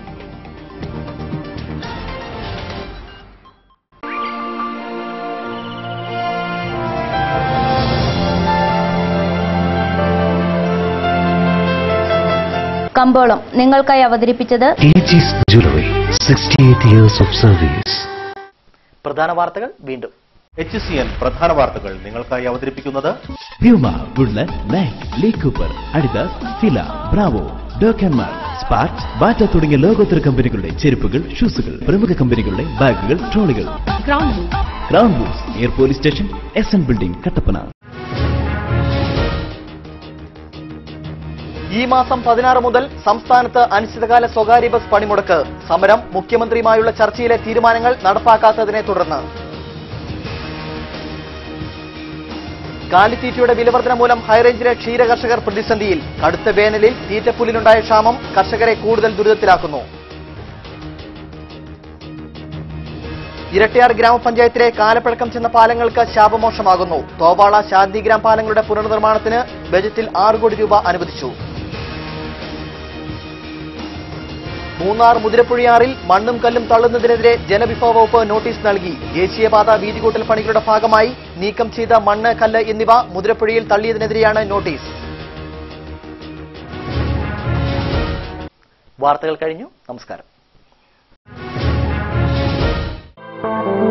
കമ്പോളം നിങ്ങൾക്കായി അവതരിപ്പിച്ചത് Teachers Jewellery sixty eight years of service പ്രധാന വാർത്തകൾ വീണ്ടും എച്ച് സി എൻ പ്രധാന വാർത്തകൾ നിങ്ങൾക്കായി അവതരിപ്പിക്കുന്നത് Puma Bullet Nike Lee Cooper Adidas Fila Bravo ഡോക്കന്മാർ സ്പാറ്റ് ബാറ്റ തുടങ്ങിയ ലോകോത്തര കമ്പനികളുടെ ചെരുപ്പുകൾ ഷൂസുകൾ പ്രമുഖ കമ്പനികളുടെ ബാഗുകൾ ട്രോളികൾ ക്രൗൺ ബൂസ് എയർ police station S N building Kattappana ഈ മാസം പതിനാറ് മുതൽ സംസ്ഥാനത്ത് അനിശ്ചിതകാല സ്വകാര്യ ബസ് പണിമുടക്ക് സമരം മുഖ്യമന്ത്രിയുമായുള്ള ചർച്ചയിലെ തീരുമാനങ്ങൾ നടപ്പാക്കാത്തതിനെ തുടർന്ന് കാലിത്തീറ്റയുടെ വിലവർധന മൂലം ഹൈറേഞ്ചിലെ ക്ഷീര കർഷകർ പ്രതിസന്ധിയിൽ കടുത്ത വേനലിൽ തീറ്റപ്പുല്ലിനുണ്ടായ ക്ഷാമം കർഷകരെ കൂടുതൽ ദുരിതത്തിലാക്കുന്നു ഇരട്ടിയാർ ഗ്രാമപഞ്ചായത്തിലെ കാലപ്പഴക്കം ചെന്ന പാലങ്ങൾക്ക് ശാപമോക്ഷമാകുന്നു തോവാള ശാന്തിഗ്രാം പാലങ്ങളുടെ പുനർനിർമ്മാണത്തിന് ബജറ്റിൽ ആറ് കോടി രൂപ അനുവദിച്ചു മൂന്നാർ മുതിരപ്പുഴയാറിൽ മണ്ണും കല്ലും തള്ളുന്നതിനെതിരെ ജലവിഭവ വകുപ്പ് നോട്ടീസ് നൽകി ദേശീയപാത വീതികൂട്ടൽ പണികളുടെ ഭാഗമായി നീക്കം ചെയ്ത മണ്ണ് കല്ല് എന്നിവ മുതിരപ്പുഴയിൽ തള്ളിയതിനെതിരെയാണ് നോട്ടീസ് വാർത്തകൾ കഴിഞ്ഞു നമസ്കാരം